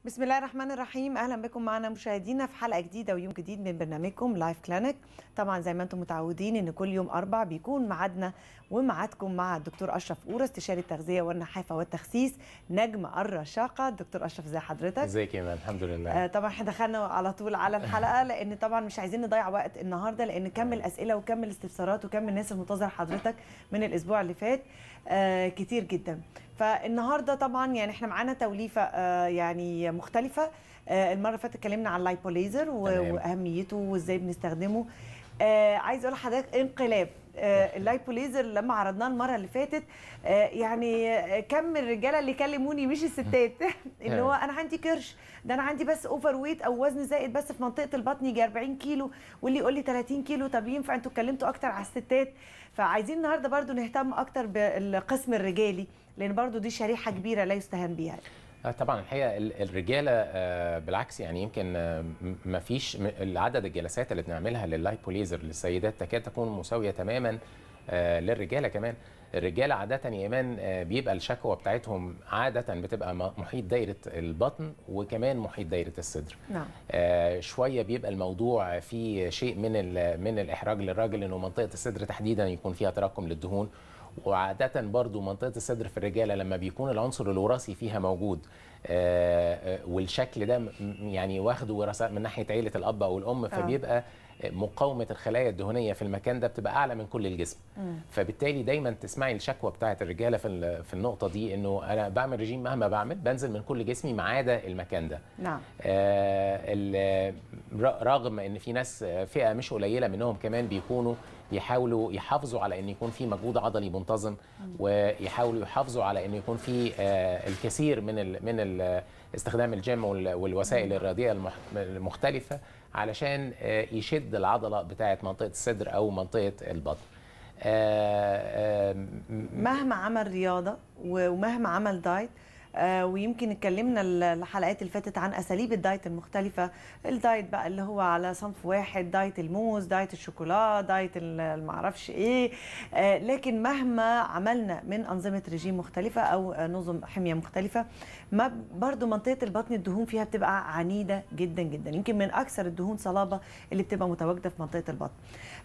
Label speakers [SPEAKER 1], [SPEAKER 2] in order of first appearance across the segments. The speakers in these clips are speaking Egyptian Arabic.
[SPEAKER 1] بسم الله الرحمن الرحيم اهلا بكم معنا مشاهدينا في حلقه جديده ويوم جديد من برنامجكم لايف كلينيك طبعا زي ما انتم متعودين ان كل يوم اربع بيكون ميعادنا وميعادكم مع الدكتور اشرف قوره استشاري التغذيه والنحافه والتخسيس نجم الرشاقه دكتور اشرف ازي حضرتك
[SPEAKER 2] ازيك يا ايمان الحمد لله
[SPEAKER 1] آه طبعا احنا دخلنا على طول على الحلقه لان طبعا مش عايزين نضيع وقت النهارده لان كم الاسئله وكم الاستفسارات وكم الناس المنتظره حضرتك من الاسبوع اللي فات آه كتير جدا فالنهارده طبعا يعني احنا معانا توليفه آه يعني مختلفه آه المره اللي فاتت اتكلمنا عن اللايبوليزر و-
[SPEAKER 2] تمام.
[SPEAKER 1] واهميته وازاي بنستخدمه آه عايز اقول لحضرتك انقلاب آه اللايبوليزر لما عرضناه المره اللي فاتت آه يعني آه، كم الرجاله اللي كلموني مش الستات اللي هو انا عندي كرش ده انا عندي بس اوفر ويت او وزن زائد بس في منطقه البطن يجي 40 كيلو واللي يقول لي 30 كيلو طب ينفع انتوا اتكلمتوا اكتر على الستات فعايزين النهارده برضو نهتم اكتر بالقسم الرجالي لان برضو دي شريحه كبيره لا يستهان بيها
[SPEAKER 2] آه، طبعا الحقيقه ال- الرجاله آه، بالعكس يعني يمكن ما فيش عدد الجلسات اللي بنعملها لللايبوليزر للسيدات تكاد تكون مساويه تماما آه، للرجاله كمان الرجاله عاده يا ايمان آه، بيبقى الشكوى بتاعتهم عاده بتبقى م- محيط دايره البطن وكمان محيط دايره الصدر
[SPEAKER 1] نعم
[SPEAKER 2] آه، شويه بيبقى الموضوع فيه شيء من ال- من الاحراج للراجل انه منطقه الصدر تحديدا يكون فيها تراكم للدهون وعاده برضو منطقه الصدر في الرجاله لما بيكون العنصر الوراثي فيها موجود آه، آه، والشكل ده م- م- يعني واخده وراثه من ناحيه عيله الاب او الام فبيبقى مقاومه الخلايا الدهنيه في المكان ده بتبقى اعلى من كل الجسم فبالتالي دايما تسمعي الشكوى بتاعت الرجاله في ال- في النقطه دي انه انا بعمل رجيم مهما بعمل بنزل من كل جسمي ما عدا المكان ده
[SPEAKER 1] نعم
[SPEAKER 2] آه، ال- ر- رغم ان في ناس آه، فئه مش قليله منهم كمان بيكونوا بيحاولوا يحافظوا على ان يكون في مجهود عضلي منتظم ويحاولوا يحافظوا على ان يكون في آه، الكثير من ال من ال استخدام الجيم وال- والوسائل الرياضيه المح- المختلفه علشان آه، يشد العضله بتاعه منطقه الصدر او منطقه البطن آه، آه، م-
[SPEAKER 1] مهما عمل رياضه ومهما عمل دايت آه ويمكن اتكلمنا ال- الحلقات اللي فاتت عن اساليب الدايت المختلفه الدايت بقى اللي هو على صنف واحد دايت الموز دايت الشوكولا دايت ال- المعرفش ايه آه لكن مهما عملنا من انظمه رجيم مختلفه او آه، نظم حميه مختلفه ما برضو منطقه البطن الدهون فيها بتبقى عنيده جدا جدا يمكن من اكثر الدهون صلابه اللي بتبقى متواجده في منطقه البطن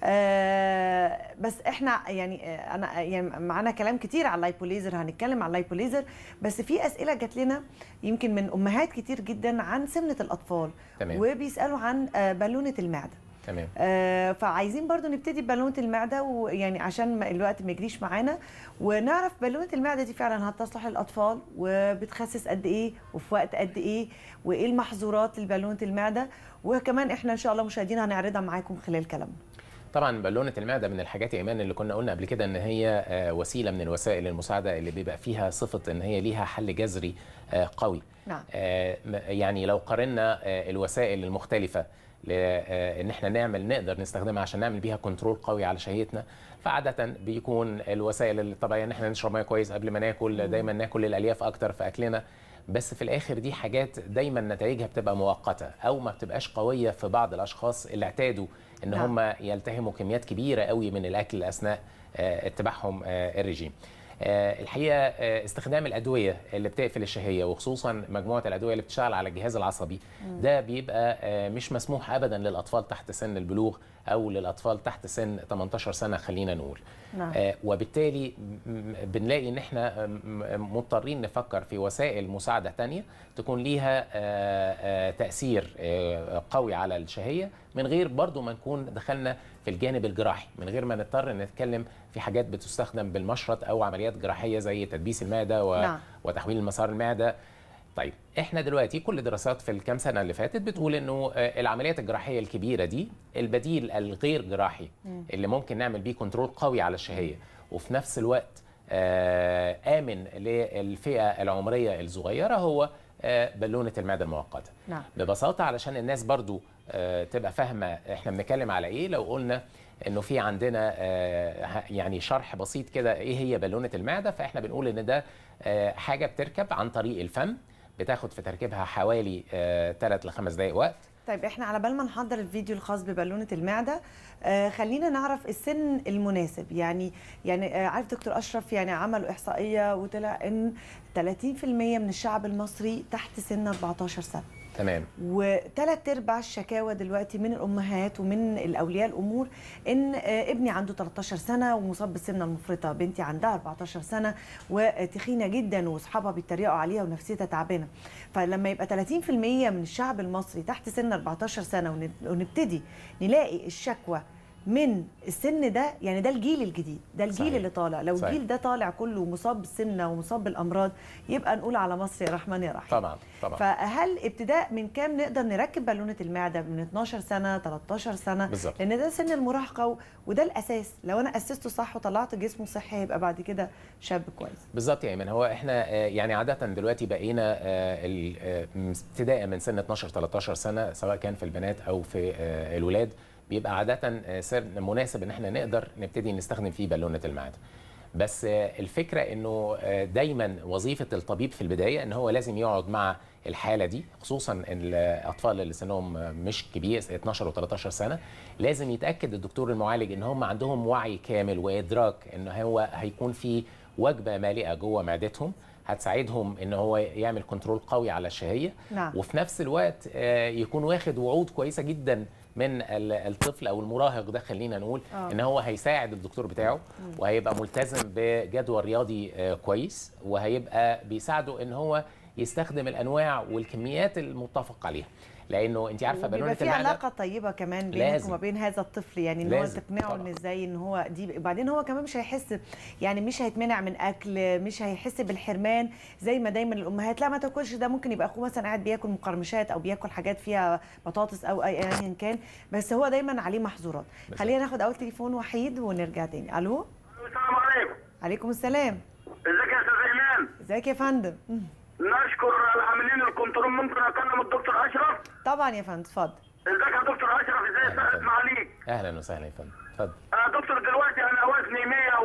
[SPEAKER 1] آه بس احنا يعني آه، انا يعني معانا كلام كتير على اللايبوليزر هنتكلم على اللايبوليزر بس في اسئله جات لنا يمكن من امهات كتير جدا عن سمنه الاطفال
[SPEAKER 2] تمام.
[SPEAKER 1] وبيسالوا عن آه، بالونه المعده
[SPEAKER 2] تمام
[SPEAKER 1] آه، فعايزين برضو نبتدي ببالونه المعده ويعني عشان ما الوقت ما يجريش معانا ونعرف بالونه المعده دي فعلا هتصلح للاطفال وبتخسس قد ايه وفي وقت قد ايه وايه المحظورات لبالونه المعده وكمان احنا ان شاء الله مشاهدينا هنعرضها معاكم خلال كلامنا
[SPEAKER 2] طبعا بالونه المعده من الحاجات يا ايمان اللي كنا قلنا قبل كده ان هي آه، وسيله من الوسائل المساعده اللي بيبقى فيها صفه ان هي ليها حل جذري آه، قوي
[SPEAKER 1] نعم.
[SPEAKER 2] آه، م- يعني لو قارنا آه، الوسائل المختلفه ل- آه، ان احنا نعمل نقدر نستخدمها عشان نعمل بيها كنترول قوي على شهيتنا فعاده بيكون الوسائل الطبيعيه ان احنا نشرب ميه كويس قبل ما ناكل دايما ناكل الالياف اكتر في اكلنا بس في الاخر دي حاجات دايما نتائجها بتبقى مؤقته او ما بتبقاش قويه في بعض الاشخاص اللي اعتادوا ان
[SPEAKER 1] نعم.
[SPEAKER 2] هم يلتهموا كميات كبيره قوي من الاكل اثناء آه، اتباعهم آه، الرجيم آه، الحقيقه آه، استخدام الادويه اللي بتقفل الشهيه وخصوصا مجموعه الادويه اللي بتشتغل على الجهاز العصبي ده بيبقى آه، مش مسموح ابدا للاطفال تحت سن البلوغ او للاطفال تحت سن 18 سنه خلينا نقول
[SPEAKER 1] نعم.
[SPEAKER 2] آه، وبالتالي م- م- بنلاقي ان احنا م- م- مضطرين نفكر في وسائل مساعده تانية تكون ليها آه، آه، تاثير آه، قوي على الشهيه من غير برضو ما نكون دخلنا في الجانب الجراحي من غير ما نضطر نتكلم في حاجات بتستخدم بالمشرط او عمليات جراحيه زي تدبيس المعده و...
[SPEAKER 1] نعم.
[SPEAKER 2] وتحويل مسار المعده طيب احنا دلوقتي كل الدراسات في الكام سنه اللي فاتت بتقول انه آه، العمليات الجراحيه الكبيره دي البديل الغير جراحي اللي ممكن نعمل بيه كنترول قوي على الشهيه وفي نفس الوقت آه، امن للفئه العمريه الصغيره هو آه، بالونه المعده المؤقته
[SPEAKER 1] نعم.
[SPEAKER 2] ببساطه علشان الناس برضو آه، تبقى فاهمه احنا بنتكلم على ايه لو قلنا انه في عندنا آه، ه- يعني شرح بسيط كده ايه هي بالونه المعده فاحنا بنقول ان ده آه، حاجه بتركب عن طريق الفم بتاخد في تركيبها حوالي 3 ل 5 دقائق وقت
[SPEAKER 1] طيب احنا على بال ما نحضر الفيديو الخاص ببالونه المعده آه خلينا نعرف السن المناسب يعني يعني آه عارف دكتور اشرف يعني عملوا احصائيه وطلع ان 30% من الشعب المصري تحت سن 14 سنه
[SPEAKER 2] تمام
[SPEAKER 1] وثلاث ارباع الشكاوى دلوقتي من الامهات ومن الاولياء الامور ان آه، ابني عنده 13 سنه ومصاب بالسمنه المفرطه بنتي عندها 14 سنه وتخينه جدا واصحابها بيتريقوا عليها ونفسيتها تعبانه فلما يبقى 30% من الشعب المصري تحت سن 14 سنه ون- ونبتدي نلاقي الشكوى من السن ده يعني ده الجيل الجديد ده الجيل
[SPEAKER 2] صحيح.
[SPEAKER 1] اللي طالع لو
[SPEAKER 2] صحيح.
[SPEAKER 1] الجيل ده طالع كله مصاب بالسمنه ومصاب بالامراض يبقى نقول على مصر يا رحمن يا رحيم
[SPEAKER 2] طبعا طبعا
[SPEAKER 1] فهل ابتداء من كام نقدر نركب بالونه المعده من 12 سنه 13 سنه
[SPEAKER 2] بالظبط.
[SPEAKER 1] لان ده سن المراهقه و- وده الاساس لو انا اسسته صح وطلعت جسمه صحي هيبقى بعد كده شاب كويس
[SPEAKER 2] بالظبط يا ايمن هو احنا آه، يعني عاده دلوقتي بقينا آه، ال- آه، ابتداء من سن 12 13 سنه سواء كان في البنات او في آه، الولاد بيبقى عاده آه، سن مناسب ان احنا نقدر نبتدي نستخدم فيه بالونه المعده بس آه، الفكره انه آه، دايما وظيفه الطبيب في البدايه ان هو لازم يقعد مع الحاله دي خصوصا الاطفال اللي سنهم مش كبير 12 و13 سنه لازم يتاكد الدكتور المعالج ان هم عندهم وعي كامل وادراك ان هو هيكون في وجبه مالئه جوه معدتهم هتساعدهم ان هو يعمل كنترول قوي على الشهيه
[SPEAKER 1] نعم.
[SPEAKER 2] وفي نفس الوقت آه، يكون واخد وعود كويسه جدا من ال- الطفل او المراهق ده خلينا نقول
[SPEAKER 1] آه.
[SPEAKER 2] ان هو هيساعد الدكتور بتاعه وهيبقى ملتزم بجدول رياضي آه، كويس وهيبقى بيساعده ان هو يستخدم الانواع والكميات المتفق عليها لانه انت عارفه
[SPEAKER 1] بيبقى
[SPEAKER 2] بالونه
[SPEAKER 1] في
[SPEAKER 2] المعده
[SPEAKER 1] علاقه طيبه كمان بينك
[SPEAKER 2] لازم.
[SPEAKER 1] وما بين هذا الطفل يعني ان هو
[SPEAKER 2] لازم،
[SPEAKER 1] تقنعه
[SPEAKER 2] طبعاً.
[SPEAKER 1] ان ازاي ان هو دي وبعدين هو كمان مش هيحس يعني مش هيتمنع من اكل مش هيحس بالحرمان زي ما دايما الامهات لا ما تاكلش ده ممكن يبقى اخوه مثلا قاعد بياكل مقرمشات او بياكل حاجات فيها بطاطس او اي ايا كان بس هو دايما عليه محظورات
[SPEAKER 2] بالظبط.
[SPEAKER 1] خلينا ناخد اول تليفون وحيد ونرجع تاني الو
[SPEAKER 3] السلام عليكم
[SPEAKER 1] عليكم السلام
[SPEAKER 3] ازيك يا استاذ ايمان
[SPEAKER 1] ازيك يا فندم مم.
[SPEAKER 3] نشكر العاملين الكنترول ممكن اكلم الدكتور اشرف
[SPEAKER 1] طبعا يا فندم اتفضل
[SPEAKER 3] ازيك يا دكتور اشرف ازاي
[SPEAKER 2] أهلا
[SPEAKER 3] سالت
[SPEAKER 2] وسهلا.
[SPEAKER 3] معاليك
[SPEAKER 2] اهلا وسهلا يا فندم اتفضل
[SPEAKER 3] آه دكتور دلوقتي انا وزني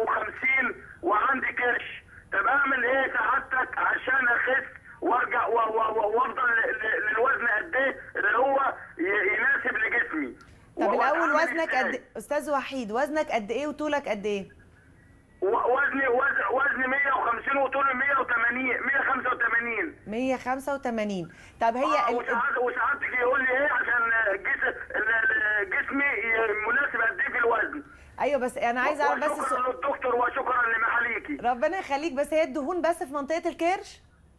[SPEAKER 3] 150 وعندي كرش طب اعمل ايه سعادتك عشان اخس وارجع و- و- و- وافضل ل- ل- للوزن قد ايه اللي هو ي- يناسب لجسمي
[SPEAKER 1] طب
[SPEAKER 3] و-
[SPEAKER 1] الاول
[SPEAKER 3] وأعمل
[SPEAKER 1] وزنك
[SPEAKER 3] إزاي؟
[SPEAKER 1] قد استاذ وحيد وزنك قد ايه وطولك قد ايه
[SPEAKER 3] و- وزني وزن وزني 150 وطولي 180 185
[SPEAKER 1] 185 طب هي
[SPEAKER 3] آه،
[SPEAKER 1] ال-
[SPEAKER 3] وساعات وساعاتك يقول لي ايه عشان جس- ال- ال- جسمي مناسب قد ايه في الوزن
[SPEAKER 1] ايوه بس انا عايز اعرف بس
[SPEAKER 3] وشكرا
[SPEAKER 1] السؤال
[SPEAKER 3] للدكتور وشكرا لمعاليكي
[SPEAKER 1] ربنا يخليك بس هي الدهون بس في منطقه الكرش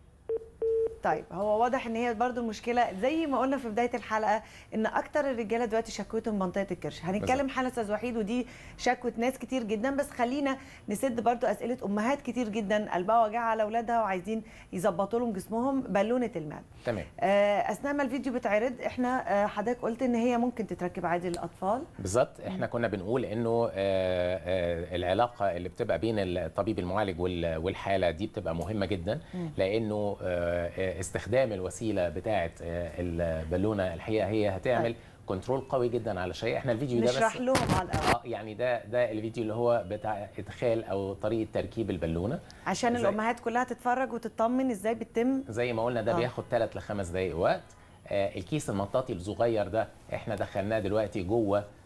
[SPEAKER 1] طيب هو واضح ان هي برضو المشكله زي ما قلنا في بدايه الحلقه ان اكتر الرجاله دلوقتي شكوتهم منطقه الكرش هنتكلم
[SPEAKER 2] بالظبط.
[SPEAKER 1] حاله استاذ وحيد ودي شكوه ناس كتير جدا بس خلينا نسد برضو اسئله امهات كتير جدا قلبها وجع على اولادها وعايزين يظبطوا لهم جسمهم بالونه المعده
[SPEAKER 2] تمام
[SPEAKER 1] آه، اثناء ما الفيديو بيتعرض احنا آه، حضرتك قلت ان هي ممكن تتركب عادي للاطفال
[SPEAKER 2] بالظبط احنا كنا بنقول انه آه، آه، العلاقه اللي بتبقى بين الطبيب المعالج وال- والحاله دي بتبقى مهمه جدا لانه آه، آه، استخدام الوسيله بتاعه آه، البالونه الحقيقه هي هتعمل كنترول قوي جدا على الشيء احنا الفيديو ده
[SPEAKER 1] نشرح
[SPEAKER 2] بس
[SPEAKER 1] لهم على الاول
[SPEAKER 2] اه يعني ده ده الفيديو اللي هو بتاع ادخال او طريقه تركيب البالونه
[SPEAKER 1] عشان
[SPEAKER 2] زي-
[SPEAKER 1] الامهات كلها تتفرج وتطمن ازاي بتتم
[SPEAKER 2] زي ما قلنا ده
[SPEAKER 1] آه.
[SPEAKER 2] بياخد 3 ل 5 دقائق وقت آه الكيس المطاطي الصغير ده احنا دخلناه دلوقتي جوه آه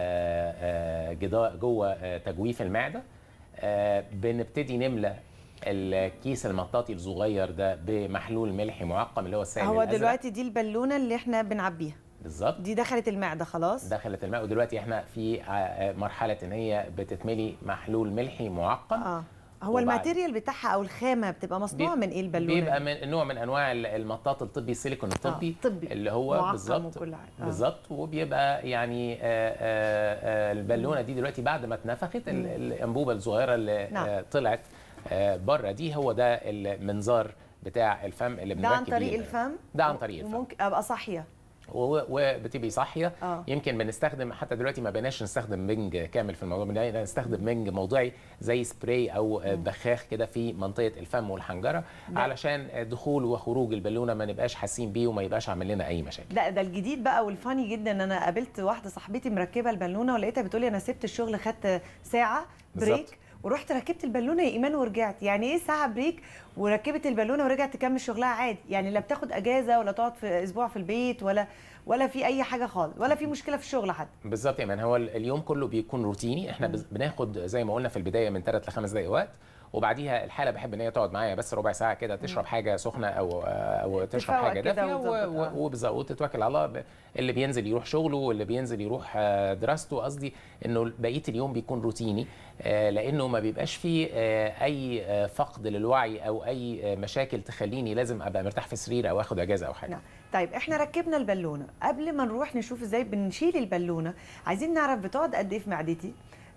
[SPEAKER 2] آه جدا- جوه آه تجويف المعده آه بنبتدي نملى الكيس المطاطي الصغير ده بمحلول ملحي معقم اللي هو السائل
[SPEAKER 1] هو
[SPEAKER 2] الأزرق.
[SPEAKER 1] دلوقتي دي البالونه اللي احنا بنعبيها
[SPEAKER 2] بالظبط
[SPEAKER 1] دي دخلت المعده خلاص
[SPEAKER 2] دخلت الماء ودلوقتي احنا في آه، مرحله ان هي بتتملي محلول ملحي معقم
[SPEAKER 1] اه هو
[SPEAKER 2] وبعد-
[SPEAKER 1] الماتيريال بتاعها او الخامه بتبقى مصنوعه من ايه البالونه
[SPEAKER 2] بيبقى
[SPEAKER 1] دي؟
[SPEAKER 2] من نوع من انواع ال- المطاط الطبي السيليكون الطبي
[SPEAKER 1] آه، طبي.
[SPEAKER 2] اللي هو
[SPEAKER 1] معقم
[SPEAKER 2] بالظبط
[SPEAKER 1] وكل حاجة. آه.
[SPEAKER 2] بالظبط وبيبقى يعني آه، آه، آه، البالونه دي دلوقتي بعد ما اتنفخت ال- الانبوبه الصغيره اللي
[SPEAKER 1] نعم.
[SPEAKER 2] آه، طلعت آه، بره دي هو ده المنظار بتاع الفم اللي
[SPEAKER 1] ده
[SPEAKER 2] بنركب
[SPEAKER 1] عن طريق
[SPEAKER 2] بيه.
[SPEAKER 1] الفم
[SPEAKER 2] ده عن طريق الفم
[SPEAKER 1] وممكن ابقى صاحيه
[SPEAKER 2] و- وبتبقي صاحيه
[SPEAKER 1] آه.
[SPEAKER 2] يمكن بنستخدم حتى دلوقتي ما بقيناش نستخدم منج كامل في الموضوع بنلاقي نستخدم منج موضعي زي سبراي او آه، بخاخ كده في منطقه الفم والحنجره علشان آه، دخول وخروج البالونه ما نبقاش حاسين بيه وما يبقاش عامل لنا اي مشاكل
[SPEAKER 1] ده ده الجديد بقى والفاني جدا ان انا قابلت واحده صاحبتي مركبه البالونه ولقيتها بتقولي انا سبت الشغل خدت ساعه بريك
[SPEAKER 2] بالظبط.
[SPEAKER 1] ورحت ركبت البالونه يا ايمان ورجعت يعني ايه ساعه بريك وركبت البالونه ورجعت تكمل شغلها عادي يعني لا بتاخد اجازه ولا تقعد في اسبوع في البيت ولا ولا في اي حاجه خالص ولا في مشكله في الشغل حتى
[SPEAKER 2] بالظبط يا مان هو ال- اليوم كله بيكون روتيني احنا بز- بناخد زي ما قلنا في البدايه من 3 ل 5 دقائق وقت وبعديها الحاله بحب ان هي تقعد معايا بس ربع ساعه كده تشرب حاجه سخنه او او تشرب
[SPEAKER 1] تفوق
[SPEAKER 2] حاجه
[SPEAKER 1] كده
[SPEAKER 2] دافيه
[SPEAKER 1] وتظبط،
[SPEAKER 2] و-
[SPEAKER 1] آه.
[SPEAKER 2] و- وبالظبط وتتوكل على الله ب- اللي بينزل يروح شغله واللي بينزل يروح آه، دراسته قصدي انه بقيه اليوم بيكون روتيني آه، لانه ما بيبقاش فيه آه، اي آه، فقد للوعي او اي آه، مشاكل تخليني لازم ابقى مرتاح في السرير او اخد اجازه او حاجه
[SPEAKER 1] نعم طيب احنا ركبنا البالونه قبل ما نروح نشوف ازاي بنشيل البالونه عايزين نعرف بتقعد قد ايه في معدتي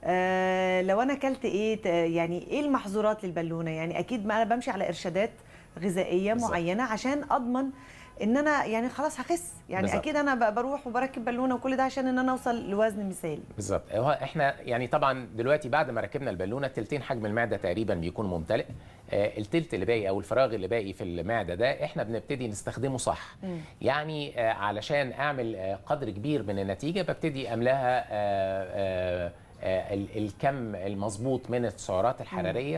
[SPEAKER 1] آه لو انا اكلت ايه ت- يعني ايه المحظورات للبالونه يعني اكيد ما انا بمشي على ارشادات غذائيه
[SPEAKER 2] بالظبط.
[SPEAKER 1] معينه عشان اضمن ان انا يعني خلاص هخس يعني
[SPEAKER 2] بالظبط.
[SPEAKER 1] اكيد انا ب- بروح وبركب بالونه وكل ده عشان ان انا اوصل لوزن مثالي
[SPEAKER 2] بالظبط هو احنا يعني طبعا دلوقتي بعد ما ركبنا البالونه تلتين حجم المعده تقريبا بيكون ممتلئ آه التلت اللي باقي او الفراغ اللي باقي في المعده ده احنا بنبتدي نستخدمه صح
[SPEAKER 1] مم.
[SPEAKER 2] يعني آه علشان اعمل آه قدر كبير من النتيجه ببتدي املاها آه آه آه ال- الكم المظبوط من السعرات الحراريه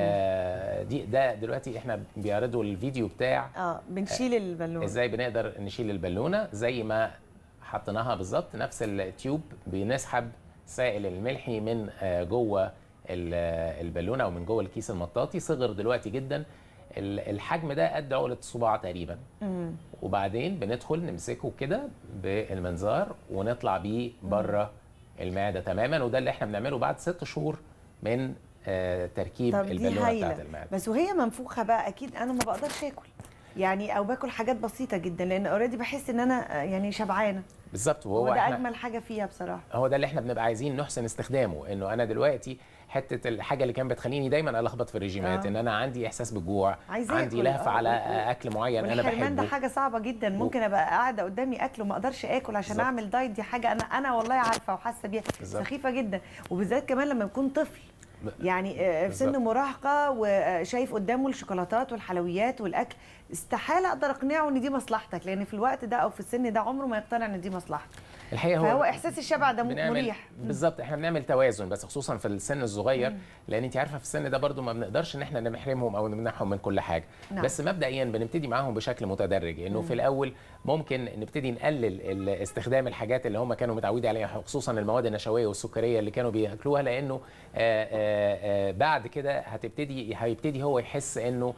[SPEAKER 2] آه دي ده دلوقتي احنا بيعرضوا الفيديو بتاع
[SPEAKER 1] اه بنشيل البالونه
[SPEAKER 2] ازاي بنقدر نشيل البالونه زي ما حطيناها بالظبط نفس التيوب بنسحب سائل الملحي من آه، جوه ال- آه، البالونه او من جوه الكيس المطاطي صغر دلوقتي جدا ال- الحجم ده قد عقله الصباع تقريبا
[SPEAKER 1] مم.
[SPEAKER 2] وبعدين بندخل نمسكه كده بالمنظار ونطلع بيه بره المعده تماما وده اللي احنا بنعمله بعد ست شهور من آه، تركيب
[SPEAKER 1] طب دي
[SPEAKER 2] البالونه بتاعت
[SPEAKER 1] هايله
[SPEAKER 2] المعده
[SPEAKER 1] بس وهي منفوخه بقى اكيد انا ما بقدرش اكل يعني او باكل حاجات بسيطه جدا لان اوريدي بحس ان انا آه، يعني شبعانه
[SPEAKER 2] بالظبط
[SPEAKER 1] هو
[SPEAKER 2] وهو
[SPEAKER 1] ده
[SPEAKER 2] احنا
[SPEAKER 1] اجمل حاجه فيها بصراحه
[SPEAKER 2] هو ده اللي احنا بنبقى عايزين نحسن استخدامه انه انا دلوقتي حته الحاجه اللي كانت بتخليني دايما الخبط في الرجيمات
[SPEAKER 1] آه.
[SPEAKER 2] ان انا عندي احساس بالجوع
[SPEAKER 1] عايز
[SPEAKER 2] عندي
[SPEAKER 1] آكل،
[SPEAKER 2] لهفه
[SPEAKER 1] آه،
[SPEAKER 2] على
[SPEAKER 1] و-
[SPEAKER 2] اكل معين انا
[SPEAKER 1] والحرمان ده
[SPEAKER 2] بحبه
[SPEAKER 1] حاجه صعبه جدا ممكن ابقى قاعده قدامي اكل وما اقدرش اكل عشان
[SPEAKER 2] بالظبط.
[SPEAKER 1] اعمل دايت دي حاجه انا انا والله عارفه وحاسه بيها
[SPEAKER 2] بالظبط.
[SPEAKER 1] سخيفه جدا وبالذات كمان لما يكون طفل
[SPEAKER 2] ب-
[SPEAKER 1] يعني آه، في سن
[SPEAKER 2] بالظبط.
[SPEAKER 1] مراهقه وشايف قدامه الشوكولاتات والحلويات والاكل استحاله اقدر اقنعه ان دي مصلحتك لان في الوقت ده او في السن ده عمره ما يقتنع ان دي مصلحته
[SPEAKER 2] الحقيقه هو
[SPEAKER 1] فهو احساس الشبع ده م-
[SPEAKER 2] بنعمل
[SPEAKER 1] مريح
[SPEAKER 2] بالظبط احنا بنعمل توازن بس خصوصا في السن الصغير لان انت عارفه في السن ده برضو ما بنقدرش ان احنا نحرمهم او نمنعهم من كل حاجه
[SPEAKER 1] نعم.
[SPEAKER 2] بس مبدئيا بنبتدي معاهم بشكل متدرج انه في الاول ممكن نبتدي نقلل ال- استخدام الحاجات اللي هم كانوا متعودين عليها خصوصا المواد النشويه والسكريه اللي كانوا بياكلوها لانه آه، آه، آه، بعد كده هتبتدي هيبتدي هو يحس انه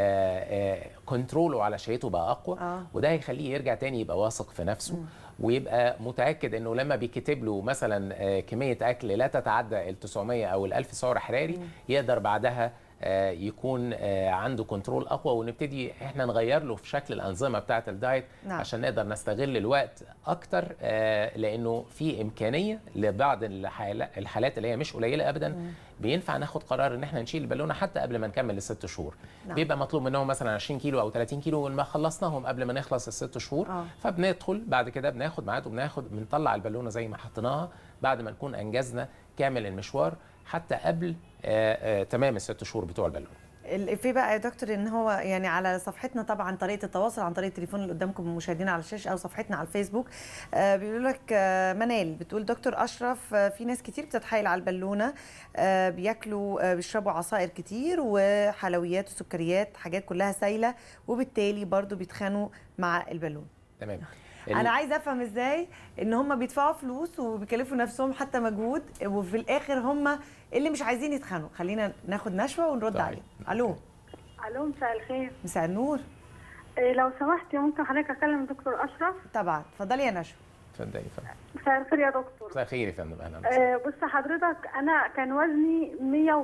[SPEAKER 2] كنتروله على شهيته بقى اقوى
[SPEAKER 1] آه.
[SPEAKER 2] وده هيخليه يرجع تاني يبقى واثق في نفسه ويبقى متاكد انه لما بيكتب له مثلا آه، كميه اكل لا تتعدى ال 900 او ال 1000 سعر حراري يقدر بعدها آه، يكون آه، عنده كنترول اقوى ونبتدي احنا نغير له في شكل الانظمه بتاعه الدايت
[SPEAKER 1] نعم.
[SPEAKER 2] عشان نقدر نستغل الوقت اكتر آه، لانه في امكانيه لبعض الحال- الحالات اللي هي مش قليله ابدا بينفع ناخد قرار ان احنا نشيل البالونه حتى قبل ما نكمل الست شهور
[SPEAKER 1] نعم.
[SPEAKER 2] بيبقى مطلوب منهم مثلا 20 كيلو او 30 كيلو ما خلصناهم قبل ما نخلص الست شهور
[SPEAKER 1] آه.
[SPEAKER 2] فبندخل بعد كده بناخد ميعاد وبناخد بنطلع البالونه زي ما حطيناها بعد ما نكون انجزنا كامل المشوار حتى قبل آه آه تمام الست شهور بتوع البالونه
[SPEAKER 1] الإفيه بقى يا دكتور ان هو يعني على صفحتنا طبعا طريقه التواصل عن طريق التليفون اللي قدامكم مشاهدينا على الشاشه او صفحتنا على الفيسبوك آه بيقولوا لك آه منال بتقول دكتور اشرف آه في ناس كتير بتتحايل على البالونه آه بياكلوا آه بيشربوا عصائر كتير وحلويات وسكريات حاجات كلها سايله وبالتالي برضو بيتخانوا مع البالون
[SPEAKER 2] تمام
[SPEAKER 1] انا عايزه افهم ازاي ان هم بيدفعوا فلوس وبيكلفوا نفسهم حتى مجهود وفي الاخر هم اللي مش عايزين يتخانوا خلينا ناخد نشوه ونرد
[SPEAKER 2] طيب.
[SPEAKER 1] عليه الو
[SPEAKER 4] الو مساء الخير
[SPEAKER 1] مساء النور
[SPEAKER 4] إيه لو سمحتي ممكن حضرتك اكلم دكتور اشرف
[SPEAKER 1] طبعا اتفضلي يا نشوى
[SPEAKER 2] اتفضلي يا فندم
[SPEAKER 4] مساء الخير يا دكتور
[SPEAKER 2] مساء الخير يا فندم اهلا وسهلا
[SPEAKER 4] إيه بص حضرتك انا كان وزني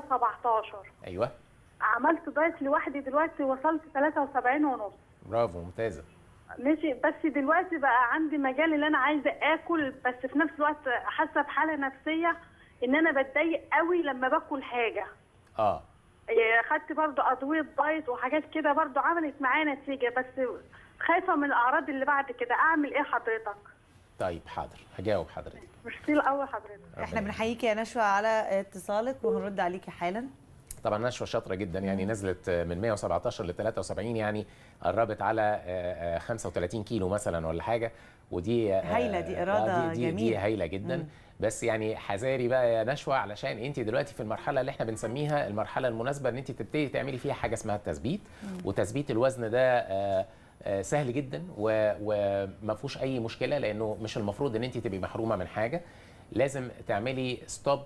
[SPEAKER 4] 117
[SPEAKER 2] ايوه
[SPEAKER 4] عملت دايت لوحدي دلوقتي وصلت 73 ونص
[SPEAKER 2] برافو ممتازه
[SPEAKER 4] ماشي بس دلوقتي بقى عندي مجال اللي انا عايزه اكل بس في نفس الوقت حاسه بحاله نفسيه ان انا بتضايق قوي لما باكل حاجه
[SPEAKER 2] اه
[SPEAKER 4] إيه، خدت برضو ادويه دايت وحاجات كده برضو عملت معايا نتيجه بس خايفه من الاعراض اللي بعد كده اعمل ايه حضرتك
[SPEAKER 2] طيب حاضر هجاوب حضرتك
[SPEAKER 4] ميرسي الاول حضرتك
[SPEAKER 1] احنا بنحييكي يا نشوى على اتصالك وهنرد عليكي حالا
[SPEAKER 2] طبعا نشوه شاطره جدا يعني نزلت من 117 ل 73 يعني قربت على آه، آه، 35 كيلو مثلا ولا حاجه ودي آه،
[SPEAKER 1] هايلة دي إرادة
[SPEAKER 2] دي, دي, دي
[SPEAKER 1] جميلة.
[SPEAKER 2] هايله جدا بس يعني حذاري بقى يا نشوى علشان انت دلوقتي في المرحله اللي احنا بنسميها المرحله المناسبه ان انت تبتدي تعملي فيها حاجه اسمها التثبيت وتثبيت الوزن ده آه، آه، سهل جدا و- وما فيهوش اي مشكله لانه مش المفروض ان انت تبقي محرومه من حاجه لازم تعملي ستوب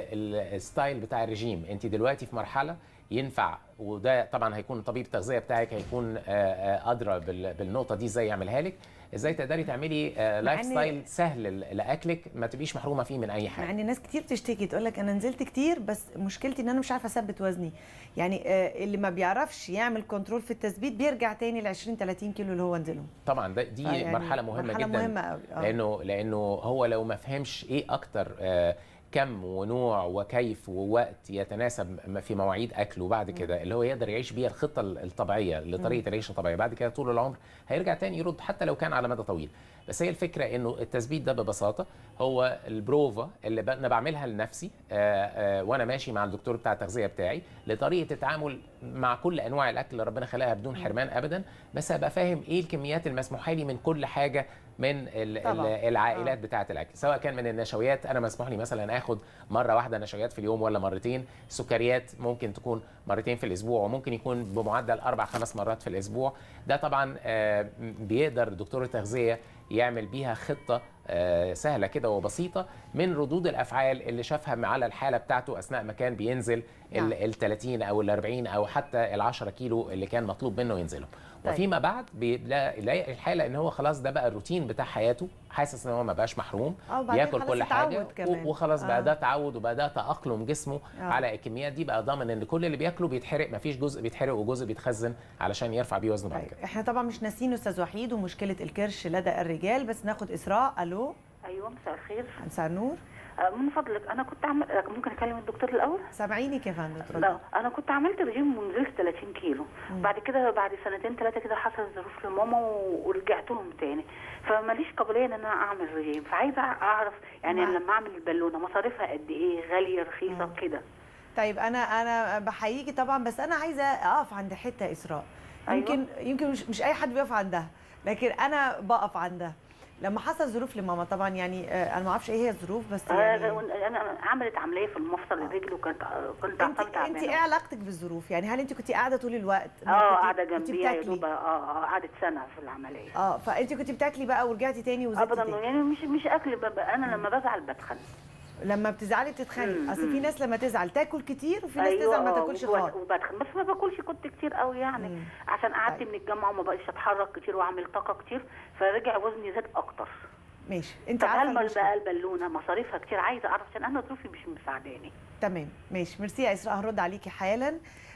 [SPEAKER 2] للستايل بتاع الرجيم انت دلوقتي في مرحله ينفع وده طبعا هيكون طبيب التغذيه بتاعك هيكون آه، آه، ادرى بال- بالنقطه دي ازاي يعملها لك ازاي تقدري تعملي آه،
[SPEAKER 1] مع
[SPEAKER 2] لايف
[SPEAKER 1] إن-
[SPEAKER 2] ستايل سهل ل- لاكلك ما تبقيش محرومه فيه من اي
[SPEAKER 1] مع
[SPEAKER 2] حاجه
[SPEAKER 1] ان ناس كتير بتشتكي تقول لك انا نزلت كتير بس مشكلتي ان انا مش عارفه اثبت وزني يعني آه، اللي ما بيعرفش يعمل كنترول في التثبيت بيرجع تاني ل 20 30 كيلو اللي هو نزلهم
[SPEAKER 2] طبعا ده دي
[SPEAKER 1] فيعني
[SPEAKER 2] مرحله مهمه
[SPEAKER 1] مرحلة
[SPEAKER 2] جدا
[SPEAKER 1] مهمة أوي، آه.
[SPEAKER 2] لانه لانه هو لو ما فهمش ايه اكتر آه، كم ونوع وكيف ووقت يتناسب م- في مواعيد اكله بعد كده اللي هو يقدر يعيش بيها الخطه ال- الطبيعيه لطريقه العيش الطبيعيه بعد كده طول العمر هيرجع تاني يرد حتى لو كان على مدى طويل بس هي الفكره انه التثبيت ده ببساطه هو البروفا اللي ب- انا بعملها لنفسي آه، آه، وانا ماشي مع الدكتور بتاع التغذيه بتاعي لطريقه التعامل مع كل انواع الاكل اللي ربنا خلقها بدون حرمان ابدا بس ابقى فاهم ايه الكميات المسموحه لي من كل حاجه من ال- ال-
[SPEAKER 1] طبعاً.
[SPEAKER 2] العائلات بتاعه الاكل سواء كان من النشويات انا مسموح لي مثلا اخد مره واحده نشويات في اليوم ولا مرتين سكريات ممكن تكون مرتين في الاسبوع وممكن يكون بمعدل اربع خمس مرات في الاسبوع ده طبعا آه، بيقدر دكتور التغذيه يعمل بيها خطه آه، سهله كده وبسيطه من ردود الافعال اللي شافها على الحاله بتاعته اثناء ما كان بينزل
[SPEAKER 1] نعم.
[SPEAKER 2] ال 30 او ال 40 او حتى ال 10 كيلو اللي كان مطلوب منه ينزلهم
[SPEAKER 1] طيب.
[SPEAKER 2] وفيما بعد بيلاقي يلاقي الحاله ان هو خلاص ده بقى الروتين بتاع حياته حاسس ان هو ما بقاش محروم
[SPEAKER 1] آه، وبعدين
[SPEAKER 2] ياكل
[SPEAKER 1] خلاص
[SPEAKER 2] كل حاجه
[SPEAKER 1] اتعود كمان.
[SPEAKER 2] و- وخلاص
[SPEAKER 1] آه.
[SPEAKER 2] بقى ده تعود وبقى ده تاقلم جسمه
[SPEAKER 1] آه.
[SPEAKER 2] على الكميات دي بقى ضامن ان كل اللي بياكله بيتحرق ما فيش جزء بيتحرق وجزء بيتخزن علشان يرفع بيه وزنه بعد
[SPEAKER 1] طيب
[SPEAKER 2] كده
[SPEAKER 1] احنا طبعا مش ناسيين استاذ وحيد ومشكله الكرش لدى الرجال بس ناخد اسراء الو
[SPEAKER 5] ايوه مساء الخير
[SPEAKER 1] مساء النور
[SPEAKER 5] آه، من فضلك انا كنت عمل آه، ممكن اكلم الدكتور الاول
[SPEAKER 1] سامعينك يا فندم اتفضل
[SPEAKER 5] لا انا كنت عملت رجيم ونزلت 30 كيلو بعد كده بعد سنتين ثلاثه كده حصل ظروف لماما و- ورجعت لهم تاني فماليش قابليه ان انا اعمل رجيم فعايزه اعرف يعني
[SPEAKER 1] مع-
[SPEAKER 5] لما اعمل البالونه مصاريفها قد ايه غاليه رخيصه كده
[SPEAKER 1] طيب انا انا بحييكي طبعا بس انا عايزه اقف عند حته اسراء
[SPEAKER 5] أيوة.
[SPEAKER 1] يمكن يمكن مش, مش اي حد بيقف عندها لكن انا بقف عندها لما حصل ظروف لماما طبعا يعني آه، انا ما اعرفش ايه هي الظروف بس يعني
[SPEAKER 5] آه، انا عملت عمليه في المفصل الرجل وكنت كنت
[SPEAKER 1] انت
[SPEAKER 5] اعصابي
[SPEAKER 1] انت ايه
[SPEAKER 5] تعبانه
[SPEAKER 1] علاقتك بالظروف يعني هل انت كنت قاعده طول الوقت ما
[SPEAKER 5] اه
[SPEAKER 1] كنت-
[SPEAKER 5] قاعده
[SPEAKER 1] كنت
[SPEAKER 5] جنبيها يا
[SPEAKER 1] بتاكلي؟
[SPEAKER 5] دوب اه اه قعدت سنه في العمليه
[SPEAKER 1] اه فانت كنت بتاكلي بقى ورجعتي تاني وزدتي
[SPEAKER 5] ابدا
[SPEAKER 1] تاني
[SPEAKER 5] يعني مش مش اكل ببقى انا لما بزعل بتخن
[SPEAKER 1] لما بتزعلي بتتخانقي
[SPEAKER 5] مم،
[SPEAKER 1] اصل في
[SPEAKER 5] مم.
[SPEAKER 1] ناس لما تزعل تاكل كتير وفي ناس تزعل ما
[SPEAKER 5] آه،
[SPEAKER 1] تاكلش
[SPEAKER 5] وب-
[SPEAKER 1] خالص
[SPEAKER 5] وبتخن بس ما باكلش كنت كتير قوي يعني
[SPEAKER 1] مم.
[SPEAKER 5] عشان قعدت
[SPEAKER 1] طيب.
[SPEAKER 5] من الجامعه وما بقيتش اتحرك كتير واعمل طاقه كتير فرجع وزني زاد اكتر
[SPEAKER 1] ماشي انت
[SPEAKER 5] طب
[SPEAKER 1] عارفه
[SPEAKER 5] هل
[SPEAKER 1] المشكلة.
[SPEAKER 5] بقى البالونه مصاريفها كتير عايزه اعرف عشان انا ظروفي مش مساعداني
[SPEAKER 1] تمام ماشي ميرسي يا اسراء هرد عليكي حالا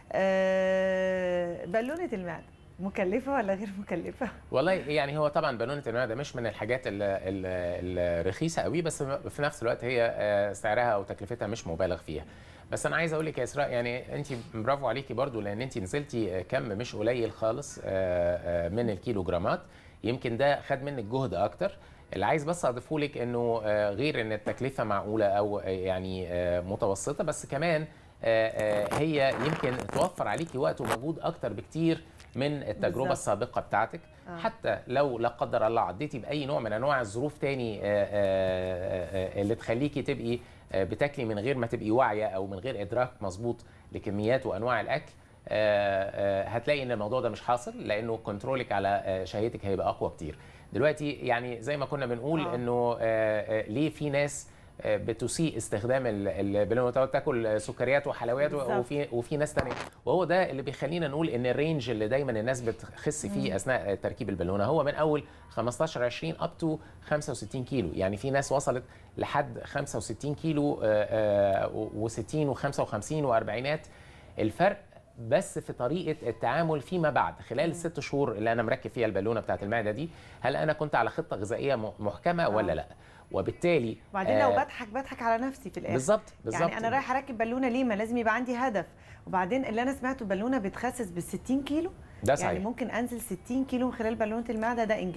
[SPEAKER 1] آه بالونه المعده مكلفه ولا غير مكلفه
[SPEAKER 2] والله يعني هو طبعا بالونه المعده مش من الحاجات ال- ال- الرخيصه قوي بس في نفس الوقت هي آه، سعرها او تكلفتها مش مبالغ فيها بس انا عايز اقول لك يا اسراء يعني انت برافو عليكي برضو لان انت نزلتي آه، كم مش قليل خالص آه، آه، من الكيلوجرامات يمكن ده خد منك جهد اكتر اللي عايز بس اضيفه لك انه آه، غير ان التكلفه معقوله او آه، يعني آه، متوسطه بس كمان آه، آه، هي يمكن توفر عليكي وقت ومجهود اكتر بكتير من التجربه
[SPEAKER 1] بالظبط.
[SPEAKER 2] السابقه بتاعتك
[SPEAKER 1] آه.
[SPEAKER 2] حتى لو لا قدر الله عديتي باي نوع من انواع الظروف تاني آه، آه، آه، اللي تخليكي تبقي آه، بتاكلي من غير ما تبقي واعيه او من غير ادراك مظبوط لكميات وانواع الاكل آه، آه، هتلاقي ان الموضوع ده مش حاصل لانه كنترولك على آه، شهيتك هيبقى اقوى كتير دلوقتي يعني زي ما كنا بنقول
[SPEAKER 1] آه.
[SPEAKER 2] انه آه، آه، ليه في ناس آه، بتسيء استخدام ال- البالونه وتقعد تاكل سكريات وحلويات
[SPEAKER 1] بالظبط.
[SPEAKER 2] وفي وفي ناس تانية وهو ده اللي بيخلينا نقول ان الرينج اللي دايما الناس بتخس فيه اثناء تركيب البالونه هو من اول 15 20 اب تو 65 كيلو يعني في ناس وصلت لحد 65 كيلو و60 و55 واربعينات الفرق بس في طريقه التعامل فيما بعد خلال الست شهور اللي انا مركب فيها البالونه بتاعت المعده دي هل انا كنت على خطه غذائيه م- محكمه ولا لا وبالتالي
[SPEAKER 1] وبعدين لو
[SPEAKER 2] آه،
[SPEAKER 1] بضحك بضحك على نفسي في الاخر
[SPEAKER 2] بالظبط بالظبط
[SPEAKER 1] يعني انا رايحه اركب بالونه ليه ما لازم يبقى عندي هدف وبعدين اللي انا سمعته بالونه بتخسس بال 60 كيلو
[SPEAKER 2] ده صحيح
[SPEAKER 1] يعني ممكن انزل 60 كيلو من خلال بالونه المعده ده انجاز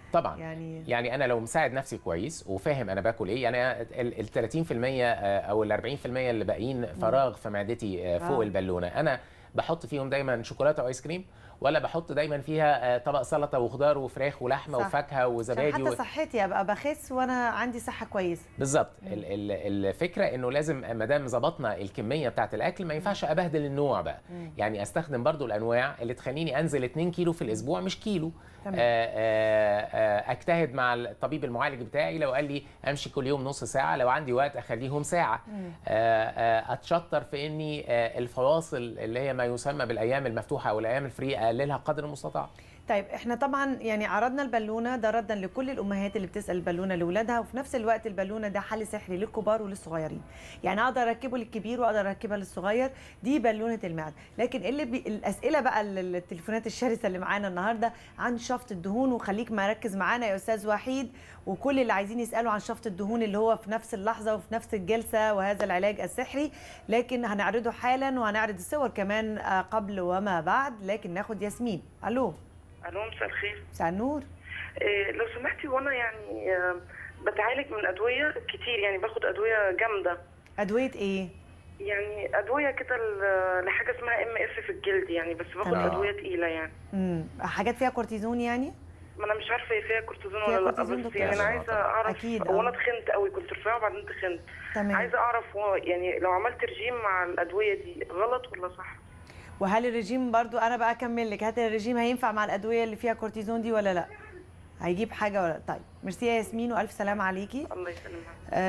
[SPEAKER 2] طبعا
[SPEAKER 1] يعني
[SPEAKER 2] يعني انا لو مساعد نفسي كويس وفاهم انا باكل ايه يعني ال ال 30% آه، او ال 40% اللي باقيين فراغ في معدتي آه، فوق
[SPEAKER 1] آه.
[SPEAKER 2] البالونه انا بحط فيهم دايما شوكولاته وايس كريم ولا بحط دايما فيها آه، طبق سلطه وخضار وفراخ ولحمه
[SPEAKER 1] صح.
[SPEAKER 2] وفاكهه
[SPEAKER 1] عشان
[SPEAKER 2] وزبادي
[SPEAKER 1] حتى
[SPEAKER 2] و...
[SPEAKER 1] صحتي ابقى بخس وانا عندي صحه كويسه
[SPEAKER 2] بالظبط ال- ال- الفكره انه لازم ما دام ظبطنا الكميه بتاعت الاكل ما ينفعش ابهدل النوع بقى يعني استخدم برضو الانواع اللي تخليني انزل 2 كيلو في الاسبوع مش كيلو
[SPEAKER 1] تمام.
[SPEAKER 2] آه، آه، آه، اجتهد مع الطبيب المعالج بتاعي لو قال لي امشي كل يوم نص ساعه لو عندي وقت اخليهم ساعه آه، آه، اتشطر في اني آه، الفواصل اللي هي ما يسمى بالايام المفتوحه او الايام الفري اقللها قدر المستطاع
[SPEAKER 1] طيب احنا طبعا يعني عرضنا البالونه ده ردا لكل الامهات اللي بتسال البالونه لاولادها وفي نفس الوقت البالونه ده حل سحري للكبار وللصغيرين يعني اقدر اركبه للكبير واقدر اركبها للصغير دي بالونه المعده لكن اللي بي... الاسئله بقى ال- التليفونات الشرسه اللي معانا النهارده عن شفط الدهون وخليك مركز معانا يا استاذ وحيد وكل اللي عايزين يسالوا عن شفط الدهون اللي هو في نفس اللحظه وفي نفس الجلسه وهذا العلاج السحري لكن هنعرضه حالا وهنعرض الصور كمان آه، قبل وما بعد لكن ناخد ياسمين الو
[SPEAKER 6] الو مساء الخير
[SPEAKER 1] مساء النور
[SPEAKER 6] إيه لو سمحتي وانا يعني آه، بتعالج من ادويه كتير يعني باخد ادويه جامده
[SPEAKER 1] ادويه ايه
[SPEAKER 6] يعني ادويه كده ل- لحاجه اسمها ام اف في الجلد يعني بس باخد
[SPEAKER 1] تمام.
[SPEAKER 6] ادويه تقيله يعني
[SPEAKER 1] امم حاجات فيها كورتيزون يعني
[SPEAKER 6] ما انا مش عارفه هي فيها كورتيزون
[SPEAKER 1] فيها
[SPEAKER 6] ولا لا
[SPEAKER 1] كورتيزون
[SPEAKER 6] بس
[SPEAKER 1] دكتور؟
[SPEAKER 6] يعني انا
[SPEAKER 2] آه،
[SPEAKER 6] عايزه
[SPEAKER 2] طبعاً.
[SPEAKER 6] اعرف
[SPEAKER 1] أكيد،
[SPEAKER 6] هو انا
[SPEAKER 1] آه.
[SPEAKER 6] تخنت قوي كنت رفيعه وبعدين تخنت
[SPEAKER 1] تمام
[SPEAKER 6] عايزه اعرف هو يعني لو عملت رجيم مع الادويه دي غلط ولا صح
[SPEAKER 1] وهل الرجيم برضو انا بقى اكمل لك هل الرجيم هينفع مع الادويه اللي فيها كورتيزون دي ولا لا هيجيب حاجه ولا لا طيب ميرسي يا ياسمين والف سلامه عليكي
[SPEAKER 6] الله يسلمك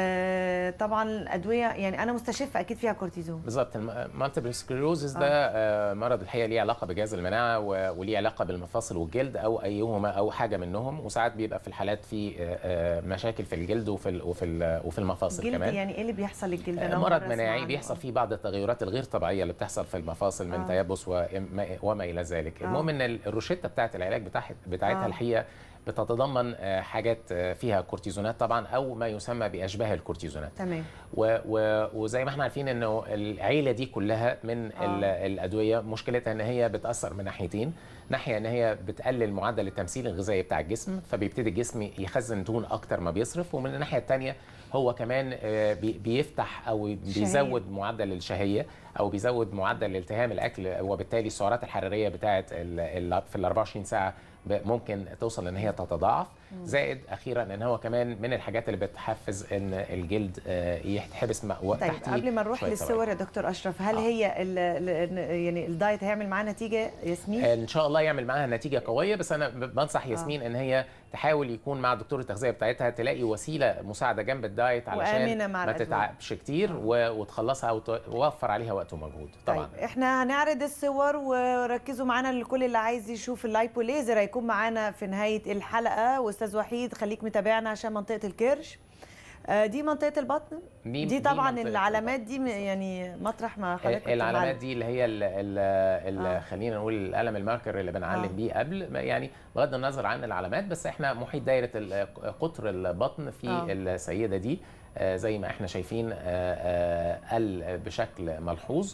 [SPEAKER 1] آه طبعا الادويه يعني انا مستشفه اكيد فيها كورتيزون
[SPEAKER 2] بالظبط المالتيبل سكليروزس ده آه، مرض الحقيقه ليه علاقه بجهاز المناعه و- وليه علاقه بالمفاصل والجلد او ايهما او حاجه منهم وساعات بيبقى في الحالات في آه، آه، مشاكل في الجلد وفي ال- وفي ال- وفي المفاصل
[SPEAKER 1] الجلد
[SPEAKER 2] كمان
[SPEAKER 1] يعني ايه اللي بيحصل للجلد
[SPEAKER 2] آه،
[SPEAKER 1] أنا أول
[SPEAKER 2] مرض
[SPEAKER 1] مرة أسمع
[SPEAKER 2] مناعي
[SPEAKER 1] عنه.
[SPEAKER 2] بيحصل فيه بعض التغيرات الغير طبيعيه اللي بتحصل في المفاصل من
[SPEAKER 1] آه.
[SPEAKER 2] تيبس وما, وما الى ذلك المهم ان الروشته بتاعت العلاج بتاعت بتاعتها
[SPEAKER 1] آه.
[SPEAKER 2] الحقيقه بتتضمن آه، حاجات آه، فيها كورتيزونات طبعا او ما يسمى باشباه الكورتيزونات
[SPEAKER 1] تمام
[SPEAKER 2] و و وزي ما احنا عارفين انه العيله دي كلها من
[SPEAKER 1] آه.
[SPEAKER 2] آه. الادويه مشكلتها ان هي بتاثر من ناحيتين ناحيه ان هي بتقلل معدل التمثيل الغذائي بتاع الجسم فبيبتدي الجسم يخزن دهون اكتر ما بيصرف ومن الناحيه الثانيه هو كمان آه، بي- بيفتح او بيزود معدل الشهيه او بيزود معدل التهام الاكل وبالتالي السعرات الحراريه بتاعه ال- ال- في ال 24 ساعه ب- ممكن توصل ان هي تتضاعف زائد اخيرا ان هو كمان من الحاجات اللي بتحفز ان الجلد آه، يتحبس م-
[SPEAKER 1] طيب
[SPEAKER 2] تحتيه
[SPEAKER 1] قبل ما نروح
[SPEAKER 2] شوية
[SPEAKER 1] للصور يا دكتور اشرف هل
[SPEAKER 2] آه.
[SPEAKER 1] هي ال ال يعني الدايت هيعمل معاه نتيجه ياسمين
[SPEAKER 2] ان شاء الله يعمل معاها نتيجه قويه بس انا ب- بنصح ياسمين ان هي تحاول يكون مع دكتور التغذيه بتاعتها تلاقي وسيله مساعده جنب الدايت
[SPEAKER 1] وآمنة
[SPEAKER 2] علشان
[SPEAKER 1] مع
[SPEAKER 2] ما
[SPEAKER 1] الأدوية.
[SPEAKER 2] تتعبش كتير و- وتخلصها وتوفر عليها وقت ومجهود طبعا
[SPEAKER 1] طيب احنا هنعرض الصور وركزوا معانا لكل اللي عايز يشوف اللايبو ليزر هيكون معانا في نهايه الحلقه واستاذ وحيد خليك متابعنا عشان منطقه الكرش آه، دي منطقه البطن
[SPEAKER 2] دي-
[SPEAKER 1] دي,
[SPEAKER 2] دي
[SPEAKER 1] طبعا
[SPEAKER 2] منطقة
[SPEAKER 1] العلامات دي م- يعني مطرح ما حضرتك كنت
[SPEAKER 2] العلامات
[SPEAKER 1] معلم.
[SPEAKER 2] دي اللي هي ال ال ال
[SPEAKER 1] آه.
[SPEAKER 2] خلينا نقول القلم الماركر اللي بنعلم
[SPEAKER 1] آه.
[SPEAKER 2] بيه قبل ما- يعني بغض النظر عن العلامات بس احنا محيط دايره ال- قطر البطن في
[SPEAKER 1] آه.
[SPEAKER 2] السيده دي آه، زي ما احنا شايفين آه، آه، قل بشكل ملحوظ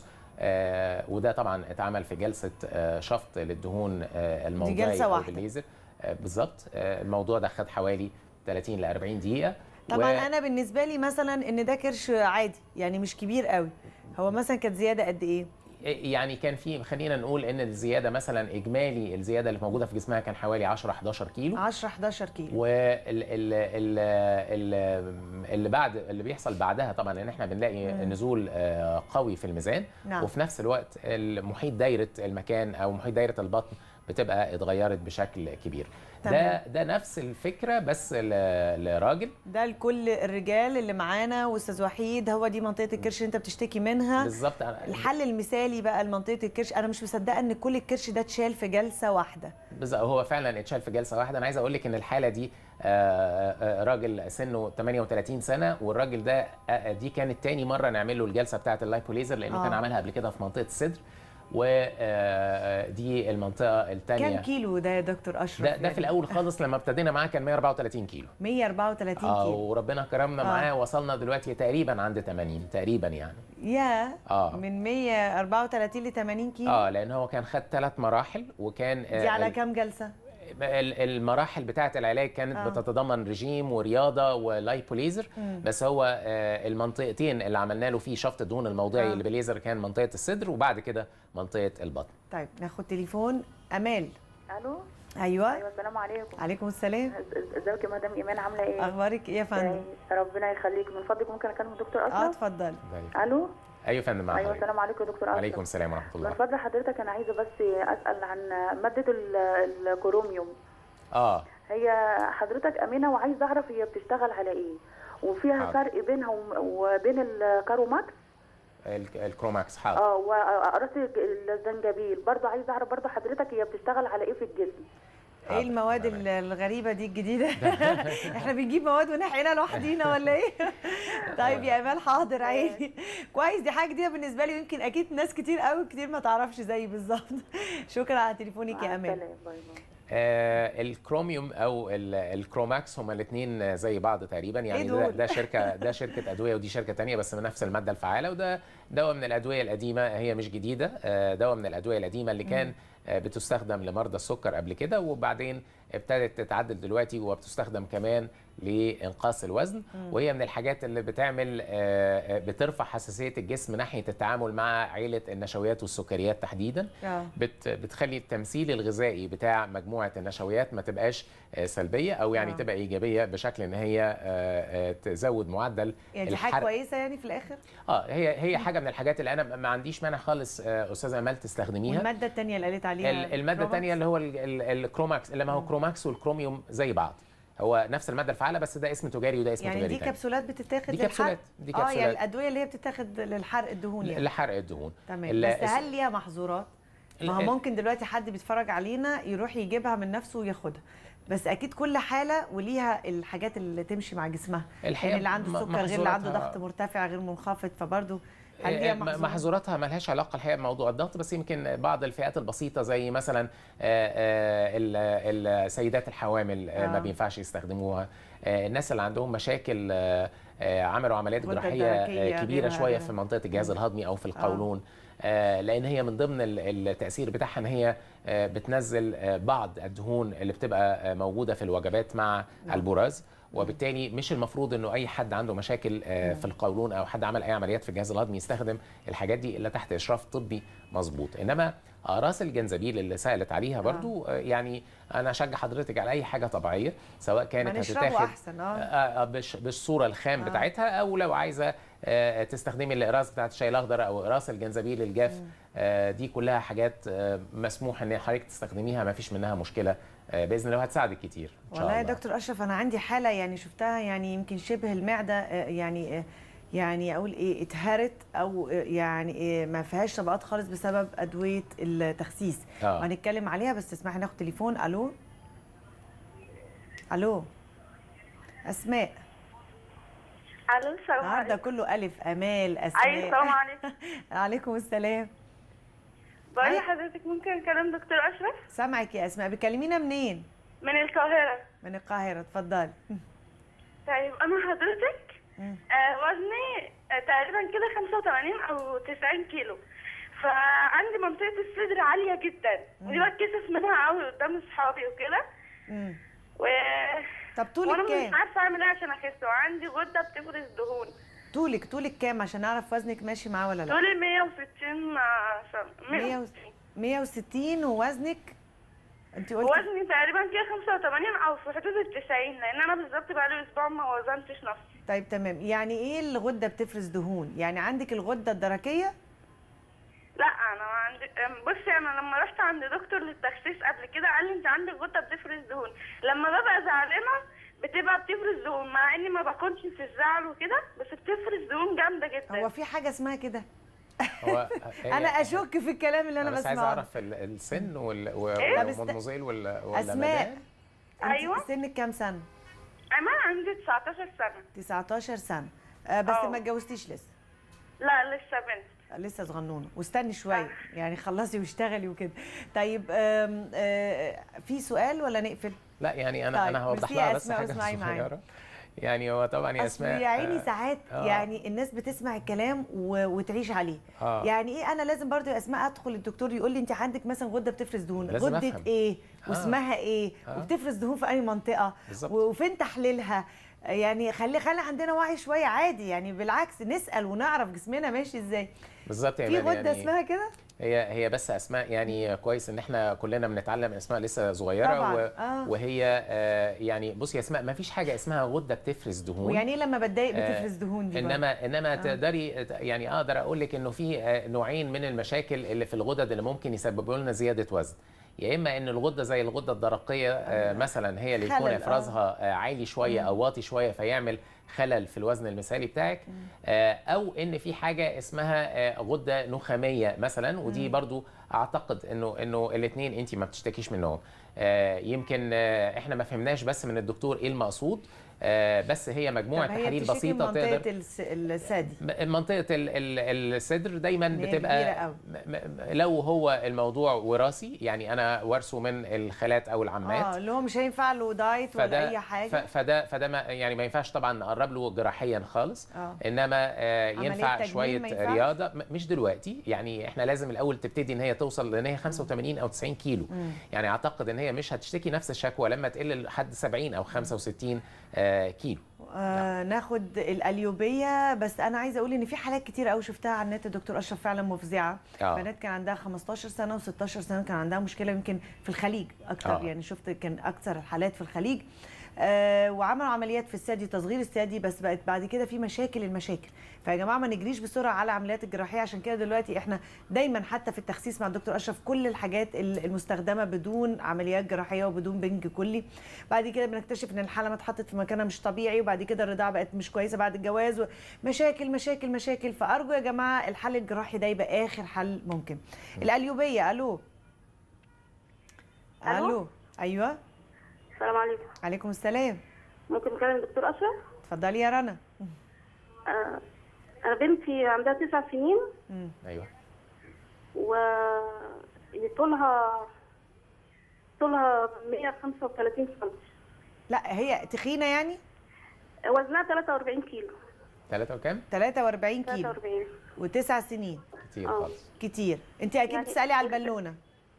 [SPEAKER 2] آه، وده طبعا اتعمل في جلسه آه، شفط للدهون آه، الموضعي
[SPEAKER 1] جلسة
[SPEAKER 2] أو
[SPEAKER 1] واحدة.
[SPEAKER 2] بالليزر آه، بالظبط آه، الموضوع ده خد حوالي 30 ل 40 دقيقه
[SPEAKER 1] طبعا
[SPEAKER 2] و-
[SPEAKER 1] انا بالنسبه لي مثلا ان ده كرش عادي يعني مش كبير قوي هو مثلا كانت زياده قد ايه
[SPEAKER 2] يعني كان في خلينا نقول ان الزياده مثلا اجمالي الزياده اللي موجوده في جسمها كان حوالي 10 11 كيلو
[SPEAKER 1] 10 11 كيلو
[SPEAKER 2] وال ال ال ال اللي بعد اللي بيحصل بعدها طبعا ان احنا بنلاقي نزول آه، قوي في الميزان
[SPEAKER 1] نعم.
[SPEAKER 2] وفي نفس الوقت المحيط دايره المكان او محيط دايره البطن بتبقى اتغيرت بشكل كبير ده
[SPEAKER 1] تمام.
[SPEAKER 2] ده نفس الفكره بس ل- لراجل
[SPEAKER 1] ده لكل الرجال اللي معانا واستاذ وحيد هو دي منطقه الكرش اللي انت بتشتكي منها
[SPEAKER 2] بالظبط أنا-
[SPEAKER 1] الحل المثالي بقى لمنطقه الكرش انا مش مصدقه ان كل الكرش ده اتشال في جلسه واحده
[SPEAKER 2] بالظبط هو فعلا اتشال في جلسه واحده انا عايز اقول لك ان الحاله دي آه، آه، راجل سنه 38 سنه والراجل ده آه، دي كانت تاني مره نعمل له الجلسه بتاعه اللايبوليزر لانه
[SPEAKER 1] آه.
[SPEAKER 2] كان عملها قبل كده في منطقه الصدر ودي المنطقه الثانيه
[SPEAKER 1] كام كيلو ده يا دكتور اشرف
[SPEAKER 2] ده ده
[SPEAKER 1] يعني؟
[SPEAKER 2] في الاول خالص لما ابتدينا معاه كان 134 كيلو
[SPEAKER 1] 134
[SPEAKER 2] اه
[SPEAKER 1] كيلو
[SPEAKER 2] وربنا كرمنا
[SPEAKER 1] آه.
[SPEAKER 2] معاه وصلنا دلوقتي تقريبا عند 80 تقريبا يعني
[SPEAKER 1] يا
[SPEAKER 2] آه.
[SPEAKER 1] من 134 ل 80 كيلو
[SPEAKER 2] اه لان هو كان خد ثلاث مراحل وكان
[SPEAKER 1] دي على
[SPEAKER 2] آه
[SPEAKER 1] كام جلسه
[SPEAKER 2] ال- المراحل بتاعه العلاج كانت
[SPEAKER 1] آه.
[SPEAKER 2] آه. بتتضمن رجيم ورياضه ولايبوليزر بس هو آه، المنطقتين اللي عملنا له فيه شفط الدهون الموضعي
[SPEAKER 1] آه.
[SPEAKER 2] اللي بالليزر كان منطقه الصدر وبعد كده منطقه البطن
[SPEAKER 1] طيب ناخد تليفون امال
[SPEAKER 7] الو
[SPEAKER 1] ايوه
[SPEAKER 7] ايوه السلام عليكم
[SPEAKER 1] عليكم السلام
[SPEAKER 7] إز- ازيك يا مدام ايمان عامله ايه
[SPEAKER 1] اخبارك ايه يا فندم
[SPEAKER 7] آه، ربنا يخليك من فضلك ممكن اكلم الدكتور
[SPEAKER 1] اه
[SPEAKER 7] اشرف
[SPEAKER 1] اتفضل
[SPEAKER 7] الو
[SPEAKER 2] ايوه يا فندم مع
[SPEAKER 7] ايوه
[SPEAKER 2] حضرتك.
[SPEAKER 7] السلام عليكم يا دكتور اشرف
[SPEAKER 2] وعليكم السلام ورحمه
[SPEAKER 7] من
[SPEAKER 2] الله
[SPEAKER 7] فضل حضرتك انا عايزه بس اسال عن ماده ال- الكروميوم
[SPEAKER 2] اه
[SPEAKER 7] هي حضرتك امينه وعايزه اعرف هي بتشتغل على ايه وفيها
[SPEAKER 2] حاضر.
[SPEAKER 7] فرق بينها وم- وبين الكاروماكس
[SPEAKER 2] ال- الكروماكس حاضر
[SPEAKER 7] اه وقرص الزنجبيل برضه عايزه اعرف برضه حضرتك هي بتشتغل على ايه في الجسم
[SPEAKER 1] ايه المواد ال- الغريبه دي الجديده احنا بنجيب مواد ونحقنها لوحدينا ولا ايه طيب يا امال حاضر عيني كويس دي حاجه جديده بالنسبه لي ويمكن اكيد ناس كتير قوي كتير ما تعرفش زيي بالظبط شكرا على تليفونك يا
[SPEAKER 7] مع
[SPEAKER 1] امال
[SPEAKER 7] السلامة. باي باي
[SPEAKER 2] آه الكروميوم او ال- الكروماكس هما الاثنين زي بعض تقريبا يعني
[SPEAKER 1] إيه
[SPEAKER 2] ده,
[SPEAKER 1] دول؟
[SPEAKER 2] ده شركه ده شركه ادويه ودي شركه تانية بس من نفس الماده الفعاله وده دواء من الادويه القديمه هي مش جديده آه دواء من الادويه القديمه اللي كان آه بتستخدم لمرضى السكر قبل كده وبعدين ابتدت تتعدل دلوقتي وبتستخدم كمان لانقاص الوزن وهي من الحاجات اللي بتعمل آه، آه، بترفع حساسيه الجسم ناحيه التعامل مع عيله النشويات والسكريات تحديدا
[SPEAKER 1] اه
[SPEAKER 2] بت بتخلي التمثيل الغذائي بتاع مجموعه النشويات ما تبقاش آه، سلبيه او يعني
[SPEAKER 1] آه.
[SPEAKER 2] تبقى ايجابيه بشكل ان هي آه، آه، تزود معدل
[SPEAKER 1] يعني دي حاجه
[SPEAKER 2] الحرق.
[SPEAKER 1] كويسه يعني في الاخر
[SPEAKER 2] اه هي هي حاجه من الحاجات اللي انا ما عنديش مانع خالص آه، استاذه امال تستخدميها
[SPEAKER 1] والماده الثانيه اللي قالت عليها
[SPEAKER 2] ال- الماده الثانيه اللي هو ال- ال- الكروماكس اللي ما هو كروماكس والكروميوم زي بعض هو نفس الماده الفعاله بس ده اسم تجاري وده اسم
[SPEAKER 1] يعني
[SPEAKER 2] تجاري
[SPEAKER 1] دي
[SPEAKER 2] تاني.
[SPEAKER 1] كبسولات بتتاخد
[SPEAKER 2] دي
[SPEAKER 1] للحرق؟
[SPEAKER 2] كبسولات، دي
[SPEAKER 1] اه يعني
[SPEAKER 2] كبسولات.
[SPEAKER 1] الادويه اللي هي بتتاخد للحرق الدهون يعني
[SPEAKER 2] لحرق الدهون
[SPEAKER 1] تمام
[SPEAKER 2] ال-
[SPEAKER 1] بس
[SPEAKER 2] اس-
[SPEAKER 1] هل ليها محظورات؟ ما هو
[SPEAKER 2] ال-
[SPEAKER 1] ممكن دلوقتي حد بيتفرج علينا يروح يجيبها من نفسه وياخدها بس اكيد كل حاله وليها الحاجات اللي تمشي مع جسمها
[SPEAKER 2] الحقيقة
[SPEAKER 1] يعني اللي عنده
[SPEAKER 2] م-
[SPEAKER 1] سكر غير اللي عنده
[SPEAKER 2] محظوراتها-
[SPEAKER 1] ضغط مرتفع غير منخفض فبرضه هل ليها
[SPEAKER 2] آه، م-
[SPEAKER 1] محظورات؟
[SPEAKER 2] محظوراتها ملهاش علاقه الحقيقه بموضوع الضغط بس يمكن بعض الفئات البسيطه زي مثلا آه، آه، ال- السيدات الحوامل آه، ما
[SPEAKER 1] آه.
[SPEAKER 2] بينفعش يستخدموها آه، الناس اللي عندهم مشاكل آه، آه، عملوا عمليات
[SPEAKER 1] غدة
[SPEAKER 2] جراحيه
[SPEAKER 1] درقية
[SPEAKER 2] آه، كبيره
[SPEAKER 1] غيرها.
[SPEAKER 2] شويه في منطقه الجهاز الهضمي او في القولون آه، لان هي من ضمن ال- التاثير بتاعها ان هي آه، بتنزل آه، بعض الدهون اللي بتبقى آه، موجوده في الوجبات مع البراز وبالتالي مش المفروض انه اي حد عنده مشاكل آه، في القولون او حد عمل اي عمليات في الجهاز الهضمي يستخدم الحاجات دي الا تحت اشراف طبي مظبوط انما اقراص الجنزبيل اللي سالت عليها برضو آه، يعني انا اشجع حضرتك على اي حاجه طبيعيه سواء كانت
[SPEAKER 1] ما نشربه
[SPEAKER 2] هتتاخد
[SPEAKER 1] احسن اه
[SPEAKER 2] آه، آه، بالش- بالصوره الخام
[SPEAKER 1] آه.
[SPEAKER 2] بتاعتها او لو عايزه آه، تستخدمي الاقراص بتاعت الشاي الاخضر او اقراص الجنزبيل الجاف آه، دي كلها حاجات آه، مسموح ان حضرتك تستخدميها ما فيش منها مشكله آه، باذن الله هتساعدك كتير ان شاء
[SPEAKER 1] والله
[SPEAKER 2] الله
[SPEAKER 1] يا دكتور اشرف انا عندي حاله يعني شفتها يعني يمكن شبه المعده آه، يعني آه، يعني اقول ايه اتهرت او آه، يعني إيه ما فيهاش طبقات خالص بسبب ادويه التخسيس
[SPEAKER 2] آه.
[SPEAKER 1] وهنتكلم عليها بس تسمحي ناخد تليفون الو الو اسماء
[SPEAKER 6] الو السلام
[SPEAKER 1] النهارده
[SPEAKER 6] عليكم
[SPEAKER 1] كله الف امال اسماء
[SPEAKER 6] ايوه السلام عليكم
[SPEAKER 1] عليكم السلام
[SPEAKER 6] بقول
[SPEAKER 1] أي-
[SPEAKER 6] لحضرتك ممكن اكلم دكتور اشرف
[SPEAKER 1] سامعك يا اسماء بتكلمينا منين
[SPEAKER 6] من القاهره
[SPEAKER 1] من القاهره اتفضلي
[SPEAKER 6] طيب انا حضرتك
[SPEAKER 1] مم.
[SPEAKER 6] آه وزني آه تقريبا كده 85 او 90 كيلو فعندي منطقه الصدر عاليه جدا ودي بتكسف منها قوي قدام اصحابي وكده
[SPEAKER 1] مم.
[SPEAKER 6] و...
[SPEAKER 1] طب
[SPEAKER 6] وانا
[SPEAKER 1] طولك
[SPEAKER 6] مش
[SPEAKER 1] كام
[SPEAKER 6] عارفه اعمل ايه عشان اخس وعندي غده بتفرز دهون
[SPEAKER 1] طولك طولك كام عشان نعرف وزنك ماشي معاه ولا لا
[SPEAKER 6] طولي 160 سم
[SPEAKER 1] 160 160 ووزنك انت قلتي
[SPEAKER 6] وزني تقريبا كده 85 او في حدود ال 90 لان انا بالظبط بقالي اسبوع ما وزنتش نفسي
[SPEAKER 1] طيب تمام يعني ايه الغده بتفرز دهون يعني عندك الغده الدرقيه
[SPEAKER 6] لا انا ما عندي أم، بصي انا لما رحت عند دكتور للتخسيس قبل كده قال لي انت عندك غده بتفرز دهون لما ببقى زعلانه بتبقى بتفرز دهون مع اني ما باكلش في الزعل وكده بس بتفرز دهون جامده جدا
[SPEAKER 1] هو في حاجه اسمها كده
[SPEAKER 2] هو
[SPEAKER 1] انا اشك في الكلام اللي انا
[SPEAKER 2] انا بس عايز
[SPEAKER 1] بسمعه
[SPEAKER 2] اعرف ال- السن وال
[SPEAKER 6] إيه؟
[SPEAKER 1] لا، بس-
[SPEAKER 2] والمنظيل ولا ولا
[SPEAKER 1] اسماء
[SPEAKER 2] مدام؟
[SPEAKER 1] انت
[SPEAKER 6] أيوة.
[SPEAKER 1] سنك كام سنه
[SPEAKER 6] انا عندي 19 سنه
[SPEAKER 1] 19 سنه آه بس
[SPEAKER 6] أه.
[SPEAKER 1] ما اتجوزتيش لسه
[SPEAKER 6] لا لسه بنت
[SPEAKER 1] لسه صغنونه واستني شويه يعني خلصي واشتغلي وكده طيب آم، آه في سؤال ولا نقفل
[SPEAKER 2] لا يعني انا
[SPEAKER 1] طيب،
[SPEAKER 2] انا هوضح
[SPEAKER 1] ميرسي
[SPEAKER 2] لها
[SPEAKER 1] يا
[SPEAKER 2] بس
[SPEAKER 1] أسماء
[SPEAKER 2] حاجه
[SPEAKER 1] واسمعي معايا.
[SPEAKER 2] صغيره يعني هو طبعا يا
[SPEAKER 1] اصل
[SPEAKER 2] اسماء
[SPEAKER 1] يا عيني
[SPEAKER 2] آه،
[SPEAKER 1] ساعات
[SPEAKER 2] آه.
[SPEAKER 1] يعني الناس بتسمع الكلام و... وتعيش عليه
[SPEAKER 2] آه.
[SPEAKER 1] يعني ايه انا لازم برضو يا اسماء ادخل الدكتور يقول لي انت عندك مثلا غده بتفرز دهون
[SPEAKER 2] لازم
[SPEAKER 1] غده
[SPEAKER 2] أفهم.
[SPEAKER 1] ايه
[SPEAKER 2] آه.
[SPEAKER 1] واسمها ايه
[SPEAKER 2] آه.
[SPEAKER 1] وبتفرز دهون في اي منطقه
[SPEAKER 2] بالظبط.
[SPEAKER 1] وفين تحليلها يعني خلي خلي عندنا وعي شويه عادي يعني بالعكس نسال ونعرف جسمنا ماشي ازاي
[SPEAKER 2] بالظبط يا
[SPEAKER 1] في
[SPEAKER 2] إيمان،
[SPEAKER 1] غده
[SPEAKER 2] يعني
[SPEAKER 1] اسمها كده
[SPEAKER 2] هي هي بس اسماء يعني كويس ان احنا كلنا بنتعلم اسماء لسه صغيره
[SPEAKER 1] طبعاً،
[SPEAKER 2] و...
[SPEAKER 1] آه.
[SPEAKER 2] وهي آه يعني بصي يا اسماء ما فيش حاجه اسمها غده بتفرز دهون
[SPEAKER 1] ويعني ايه لما بتضايق
[SPEAKER 2] آه،
[SPEAKER 1] بتفرز دهون دي بقى؟
[SPEAKER 2] انما انما تقدري يعني اقدر اقول لك انه في آه، نوعين من المشاكل اللي في الغدد اللي ممكن يسببوا لنا زياده وزن يا اما ان الغده زي الغده الدرقيه آه، مثلا هي اللي يكون
[SPEAKER 1] خلل، آه.
[SPEAKER 2] افرازها آه، عالي شويه او واطي شويه فيعمل خلل في الوزن المثالي بتاعك آه، او ان في حاجه اسمها آه، غده نخاميه مثلا ودي برضو اعتقد انه انه الاثنين انت ما بتشتكيش منهم آه، يمكن آه، احنا ما فهمناش بس من الدكتور ايه المقصود آه، بس هي مجموعه
[SPEAKER 1] طب هي
[SPEAKER 2] تحاليل
[SPEAKER 1] بتشتكي من
[SPEAKER 2] بسيطه تقدر
[SPEAKER 1] منطقه الس- الثدي
[SPEAKER 2] منطقه ال- ال- الصدر دايما
[SPEAKER 1] إن هي
[SPEAKER 2] بتبقى
[SPEAKER 1] كبيرة أوي.
[SPEAKER 2] م- م- لو هو الموضوع وراثي يعني انا وارثه من الخالات او العمات
[SPEAKER 1] اه اللي هو مش هينفع له دايت ولا
[SPEAKER 2] فده
[SPEAKER 1] اي حاجه
[SPEAKER 2] ف- فده فده ما يعني ما ينفعش طبعا نقرب له جراحيا خالص
[SPEAKER 1] آه.
[SPEAKER 2] انما آه،
[SPEAKER 1] عملية
[SPEAKER 2] ينفع
[SPEAKER 1] تجميل
[SPEAKER 2] شويه
[SPEAKER 1] ما ينفعش؟
[SPEAKER 2] رياضه م- مش دلوقتي يعني احنا لازم الاول تبتدي ان هي توصل لان هي 85 او 90 كيلو يعني اعتقد ان هي مش هتشتكي نفس الشكوى لما تقل لحد 70 او 65 آه، كيلو
[SPEAKER 1] آه ناخد القليوبيه بس انا عايزه اقول ان في حالات كتير قوي شفتها على النت دكتور اشرف فعلا مفزعه
[SPEAKER 2] آه.
[SPEAKER 1] بنات كان عندها 15 سنه و16 سنه كان عندها مشكله يمكن في الخليج اكتر
[SPEAKER 2] آه.
[SPEAKER 1] يعني شفت كان اكثر الحالات في الخليج آه وعملوا عمليات في الثدي تصغير الثدي بس بقت بعد كده في مشاكل المشاكل فيا جماعه ما نجريش بسرعه على عمليات الجراحيه عشان كده دلوقتي احنا دايما حتى في التخسيس مع الدكتور اشرف كل الحاجات ال- المستخدمه بدون عمليات جراحيه وبدون بنج كلي بعد كده بنكتشف ان الحاله ما اتحطت في مكانها مش طبيعي وبعد كده الرضاعه بقت مش كويسه بعد الجواز و- مشاكل مشاكل مشاكل فارجو يا جماعه الحل الجراحي ده يبقى اخر حل ممكن القليوبيه الو
[SPEAKER 7] ألو؟
[SPEAKER 1] الو ايوه
[SPEAKER 7] السلام عليكم
[SPEAKER 1] عليكم السلام
[SPEAKER 7] ممكن نكلم الدكتور اشرف
[SPEAKER 1] اتفضلي يا رنا
[SPEAKER 7] آه انا بنتي عندها تسع سنين
[SPEAKER 2] ايوه
[SPEAKER 7] و طولها طولها 135 سم
[SPEAKER 1] لا هي تخينه يعني
[SPEAKER 7] وزنها 43 كيلو
[SPEAKER 2] ثلاثة وكام؟
[SPEAKER 1] 43 كيلو
[SPEAKER 7] 43
[SPEAKER 1] وتسع سنين
[SPEAKER 2] كتير
[SPEAKER 7] آه.
[SPEAKER 2] خالص
[SPEAKER 1] كتير انت اكيد
[SPEAKER 7] يعني-
[SPEAKER 1] بتسالي على البالونه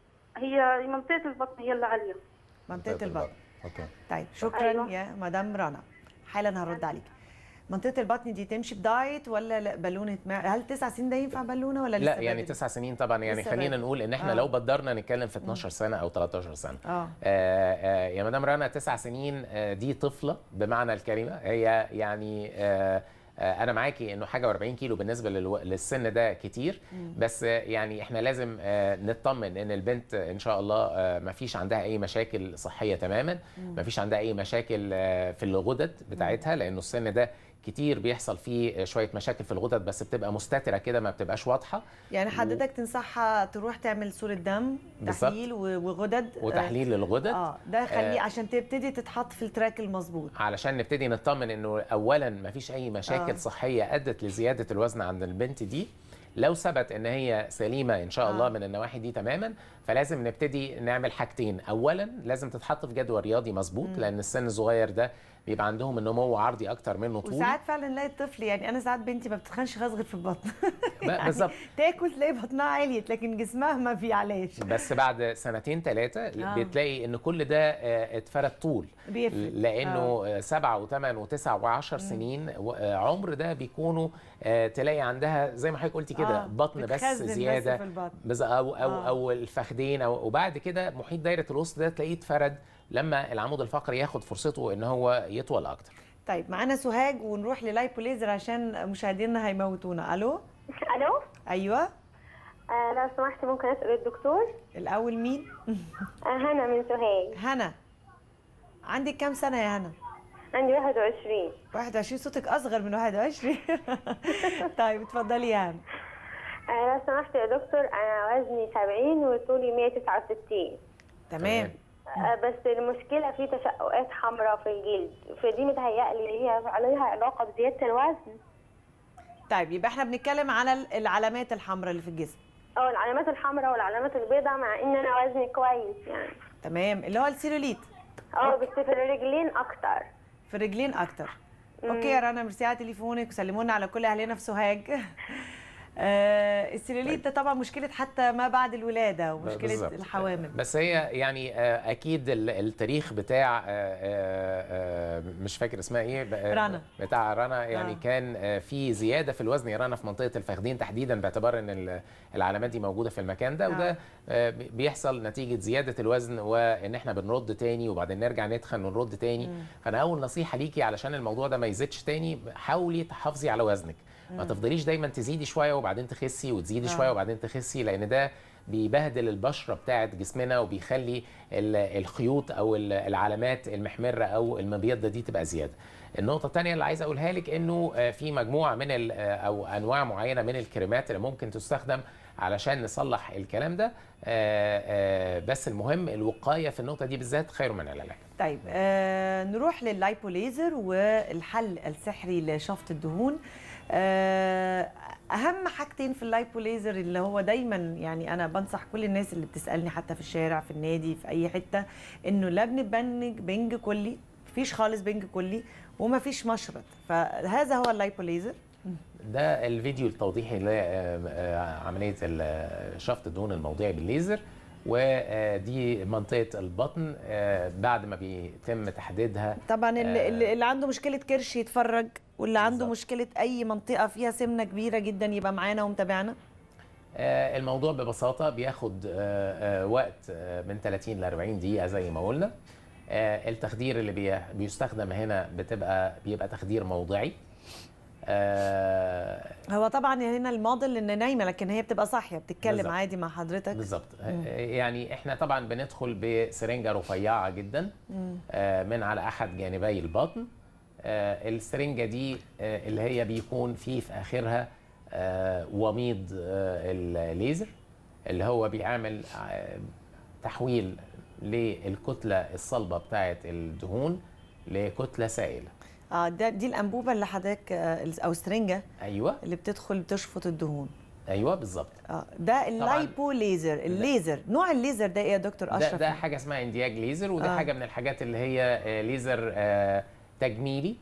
[SPEAKER 7] هي منطقة البطن هي اللي عالية
[SPEAKER 1] منطقه البطن
[SPEAKER 2] اوكي
[SPEAKER 1] طيب شكرا
[SPEAKER 7] أيوة.
[SPEAKER 1] يا مدام رنا حالا هرد عليك منطقه البطن دي تمشي بدايت ولا لا بالونه ما هل تسع سنين ده ينفع بالونه ولا لسه
[SPEAKER 2] لا يعني
[SPEAKER 1] بدري؟
[SPEAKER 2] تسع سنين طبعا يعني
[SPEAKER 1] لسه
[SPEAKER 2] خلينا
[SPEAKER 1] بدري.
[SPEAKER 2] نقول ان احنا
[SPEAKER 1] آه.
[SPEAKER 2] لو بدرنا نتكلم في 12 سنه او 13 سنه
[SPEAKER 1] اه
[SPEAKER 2] آه آه يا مدام رنا تسع سنين آه دي طفله بمعنى الكلمه هي يعني آه آه انا معاكي انه حاجه و40 كيلو بالنسبه للو... للسن ده كتير بس آه يعني احنا لازم آه نطمن ان البنت ان شاء الله آه ما فيش عندها اي مشاكل صحيه تماما ما فيش عندها اي مشاكل آه في الغدد بتاعتها لانه السن ده كتير بيحصل فيه شويه مشاكل في الغدد بس بتبقى مستتره كده ما بتبقاش واضحه
[SPEAKER 1] يعني حضرتك تنصحها تروح تعمل صوره دم
[SPEAKER 2] بالظبط.
[SPEAKER 1] تحليل و- وغدد
[SPEAKER 2] وتحليل للغدد
[SPEAKER 1] اه ده خليه
[SPEAKER 2] آه.
[SPEAKER 1] عشان تبتدي تتحط في التراك المظبوط
[SPEAKER 2] علشان نبتدي نطمن انه اولا مفيش اي مشاكل
[SPEAKER 1] آه.
[SPEAKER 2] آه. صحيه ادت لزياده الوزن عند البنت دي لو ثبت ان هي سليمه ان شاء
[SPEAKER 1] آه.
[SPEAKER 2] الله من النواحي دي تماما فلازم نبتدي نعمل حاجتين اولا لازم تتحط في جدول رياضي مظبوط لان السن الصغير ده بيبقى عندهم النمو عرضي اكتر منه طولي
[SPEAKER 1] وساعات فعلا نلاقي الطفل يعني انا ساعات بنتي ما بتتخنش خالص غير في البطن
[SPEAKER 2] بقى بالظبط
[SPEAKER 1] تاكل تلاقي بطنها عليت لكن جسمها ما بيعلاش
[SPEAKER 2] بس بعد سنتين ثلاثة
[SPEAKER 1] آه.
[SPEAKER 2] بتلاقي ان كل ده آه، اتفرد طول
[SPEAKER 1] بيفرق
[SPEAKER 2] لانه
[SPEAKER 1] آه.
[SPEAKER 2] آه. سبعة وثمان وتسع وعشر سنين و- آه، عمر ده بيكونوا آه، تلاقي عندها زي ما حضرتك قلتي كده
[SPEAKER 1] آه،
[SPEAKER 2] بطن بس
[SPEAKER 1] بتخزن بس
[SPEAKER 2] زيادة
[SPEAKER 1] في البطن.
[SPEAKER 2] بز- او او
[SPEAKER 1] آه.
[SPEAKER 2] او الفخدين او وبعد كده محيط دايره الوسط ده تلاقيه اتفرد لما العمود الفقري ياخد فرصته ان هو يطول اكتر
[SPEAKER 1] طيب معانا سوهاج ونروح للايبوليزر عشان مشاهدينا هيموتونا الو
[SPEAKER 8] الو
[SPEAKER 1] ايوه
[SPEAKER 8] آه لو سمحت ممكن اسال الدكتور
[SPEAKER 1] الاول مين
[SPEAKER 8] آه هنا من سوهاج
[SPEAKER 1] هنا عندك كام سنه يا هنا
[SPEAKER 8] عندي 21
[SPEAKER 1] 21 صوتك اصغر من 21 طيب اتفضلي يا هنا
[SPEAKER 8] آه لو سمحت يا دكتور انا وزني 70 وطولي 169
[SPEAKER 1] تمام
[SPEAKER 8] آه بس المشكله في تشققات حمراء في الجلد فدي متهيألي هي عليها علاقه بزياده الوزن
[SPEAKER 1] طيب يبقى احنا بنتكلم على ال- العلامات الحمراء اللي في الجسم
[SPEAKER 8] اه العلامات الحمراء والعلامات البيضاء مع ان انا وزني كويس يعني
[SPEAKER 1] تمام اللي هو السيلوليت
[SPEAKER 8] اه بس في الرجلين اكتر
[SPEAKER 1] في الرجلين اكتر اوكي يا رنا ميرسي على تليفونك وسلموا لنا على كل اهلنا في سوهاج آه السلوليت ده طبعا مشكله حتى ما بعد الولاده ومشكله
[SPEAKER 2] بالظبط.
[SPEAKER 1] الحوامل
[SPEAKER 2] بس هي يعني آه، اكيد ال- التاريخ بتاع آه، آه، آه، مش فاكر اسمها ايه ب- آه،
[SPEAKER 1] رنا.
[SPEAKER 2] بتاع رنا يعني
[SPEAKER 1] آه.
[SPEAKER 2] كان آه، في زياده في الوزن يا رنا في منطقه الفخذين تحديدا باعتبار ان ال- العلامات دي موجوده في المكان ده وده
[SPEAKER 1] آه.
[SPEAKER 2] آه، بي- بيحصل نتيجه زياده الوزن وان احنا بنرد تاني وبعدين نرجع نتخن ونرد تاني فانا اول نصيحه ليكي علشان الموضوع ده ما يزيدش تاني حاولي تحافظي على وزنك ما تفضليش دايما تزيدي شويه وبعدين تخسي وتزيدي
[SPEAKER 1] آه.
[SPEAKER 2] شويه وبعدين تخسي لان ده بيبهدل البشره بتاعت جسمنا وبيخلي ال- الخيوط او ال- العلامات المحمره او المبيضه دي تبقى زياده. النقطة الثانية اللي عايز أقولها لك إنه آه، في مجموعة من ال- آه، أو أنواع معينة من الكريمات اللي ممكن تستخدم علشان نصلح الكلام ده آه، آه، بس المهم الوقاية في النقطة دي بالذات خير من العلاج.
[SPEAKER 1] طيب آه نروح لللايبوليزر والحل السحري لشفط الدهون آه اهم حاجتين في اللايبوليزر اللي هو دايما يعني انا بنصح كل الناس اللي بتسالني حتى في الشارع في النادي في اي حته انه لا بنبنج بنج كلي مفيش خالص بنج كلي ومفيش مشرط فهذا هو اللايبوليزر
[SPEAKER 2] ده الفيديو التوضيحي لعملية ال- شفط الدهون الموضعي بالليزر ودي منطقة البطن آه، بعد ما بيتم تحديدها
[SPEAKER 1] طبعا اللي,
[SPEAKER 2] آه.
[SPEAKER 1] اللي اللي عنده مشكله كرش يتفرج واللي عنده
[SPEAKER 2] بالظبط.
[SPEAKER 1] مشكله اي منطقه فيها سمنه كبيره جدا يبقى معانا ومتابعنا
[SPEAKER 2] آه، الموضوع ببساطة بياخد آه، آه، وقت آه، من 30 ل 40 دقيقة زي ما قلنا آه، التخدير اللي بي- بيستخدم هنا بتبقى بيبقى تخدير موضعي آه،
[SPEAKER 1] هو طبعا هنا الموديل ان نايمه لكن هي بتبقى صاحيه بتتكلم
[SPEAKER 2] بالظبط.
[SPEAKER 1] عادي مع حضرتك
[SPEAKER 2] بالظبط يعني احنا طبعا بندخل بسرنجه رفيعه جدا آه، من على احد جانبي البطن آه، السرنجه دي آه، اللي هي بيكون في في اخرها آه، وميض آه، الليزر اللي هو بيعمل آه، تحويل للكتله الصلبه بتاعه الدهون لكتله سائله
[SPEAKER 1] اه ده دي الانبوبه اللي حضرتك آه، او السرنجه
[SPEAKER 2] ايوه
[SPEAKER 1] اللي بتدخل بتشفط الدهون
[SPEAKER 2] ايوه بالظبط
[SPEAKER 1] اه ده اللايبو ليزر الليزر نوع الليزر ده ايه يا دكتور
[SPEAKER 2] ده,
[SPEAKER 1] اشرف
[SPEAKER 2] ده حاجه اسمها اندياج ليزر ودي
[SPEAKER 1] آه.
[SPEAKER 2] آه. حاجه من الحاجات اللي هي آه، ليزر آه، تجميلي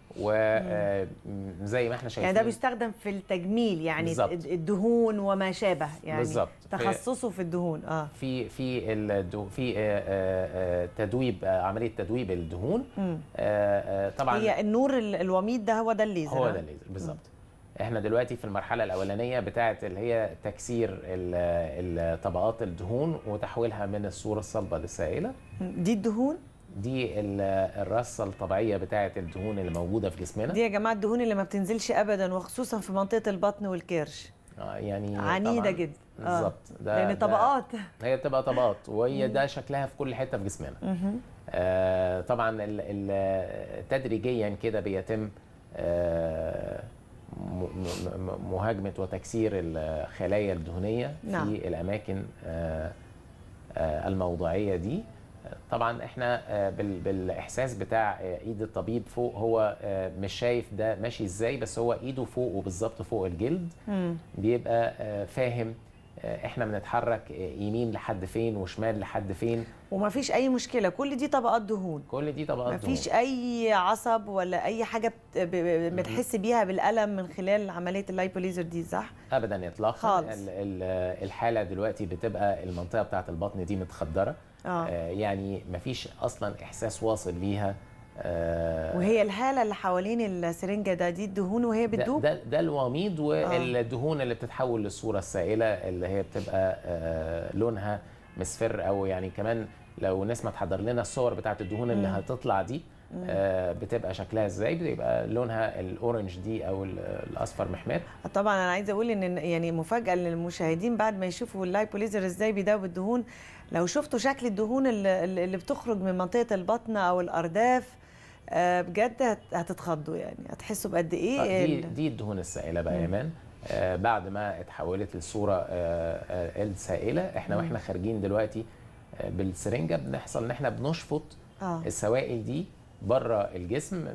[SPEAKER 2] وزي ما احنا شايفين
[SPEAKER 1] يعني ده بيستخدم في التجميل يعني
[SPEAKER 2] بالظبط.
[SPEAKER 1] الدهون وما شابه يعني
[SPEAKER 2] بالظبط.
[SPEAKER 1] تخصصه في الدهون اه
[SPEAKER 2] في في الدو في آه، آه، آه، تدويب آه، عمليه تدويب الدهون
[SPEAKER 1] مم.
[SPEAKER 2] آه، آه، طبعا
[SPEAKER 1] هي النور ال- الوميض ده هو ده الليزر
[SPEAKER 2] هو
[SPEAKER 1] آه.
[SPEAKER 2] ده الليزر بالظبط احنا دلوقتي في المرحله الاولانيه بتاعه اللي هي تكسير ال- ال- الدهون وتحويلها من الصوره الصلبه للسائله
[SPEAKER 1] دي الدهون
[SPEAKER 2] دي ال- الرصه الطبيعيه بتاعه الدهون اللي موجوده في جسمنا
[SPEAKER 1] دي يا جماعه الدهون اللي ما بتنزلش ابدا وخصوصا في منطقه البطن والكرش
[SPEAKER 2] آه، يعني
[SPEAKER 1] عنيده
[SPEAKER 2] طبعاً
[SPEAKER 1] جدا آه.
[SPEAKER 2] بالظبط ده
[SPEAKER 1] لان
[SPEAKER 2] ده-
[SPEAKER 1] طبقات
[SPEAKER 2] هي بتبقى طبقات وهي ده شكلها في كل حته في جسمنا
[SPEAKER 1] مهم.
[SPEAKER 2] آه طبعا ال- ال- تدريجيا كده بيتم آه م- م- م- مهاجمه وتكسير الخلايا الدهنيه
[SPEAKER 1] نعم.
[SPEAKER 2] في الاماكن آه آه الموضعيه دي طبعا احنا آه، بال- بالاحساس بتاع آه، ايد الطبيب فوق هو آه، مش شايف ده ماشي ازاي بس هو ايده فوق وبالظبط فوق الجلد
[SPEAKER 1] مم.
[SPEAKER 2] بيبقى آه، فاهم آه، احنا بنتحرك آه، يمين لحد فين وشمال لحد فين
[SPEAKER 1] وما فيش اي مشكله كل دي طبقات دهون
[SPEAKER 2] كل دي طبقات
[SPEAKER 1] ما فيش
[SPEAKER 2] دهون.
[SPEAKER 1] اي عصب ولا اي حاجه بت- ب- ب- بتحس بيها بالالم من خلال عمليه اللايبوليزر دي صح
[SPEAKER 2] ابدا اطلاقا
[SPEAKER 1] خالص.
[SPEAKER 2] ال- ال- الحاله دلوقتي بتبقى المنطقه بتاعه البطن دي متخدره
[SPEAKER 1] اه
[SPEAKER 2] آه، يعني مفيش اصلا احساس واصل ليها آه،
[SPEAKER 1] وهي الهاله اللي حوالين السرنجه ده دي الدهون وهي
[SPEAKER 2] ده,
[SPEAKER 1] بتدوب
[SPEAKER 2] ده, ده الوميض والدهون اللي بتتحول للصوره السائله اللي هي بتبقى آه، لونها مصفر او يعني كمان لو ناس ما تحضر لنا الصور بتاعت الدهون اللي
[SPEAKER 1] مم.
[SPEAKER 2] هتطلع دي آه، بتبقى شكلها ازاي بيبقى لونها الاورنج دي او ال- الاصفر محمر
[SPEAKER 1] طبعا انا عايزه اقول ان يعني مفاجاه للمشاهدين بعد ما يشوفوا اللايبوليزر ازاي بيداوب الدهون لو شفتوا شكل الدهون اللي, اللي بتخرج من منطقه البطن او الارداف آه، بجد هت- هتتخضوا يعني هتحسوا بقد ايه
[SPEAKER 2] آه، دي
[SPEAKER 1] ال-
[SPEAKER 2] دي الدهون السائله بقى يا ايمان آه، بعد ما اتحولت للصوره آه، آه، السائله احنا واحنا خارجين دلوقتي آه، بالسرنجه بنحصل ان احنا بنشفط
[SPEAKER 1] اه
[SPEAKER 2] السوائل دي بره الجسم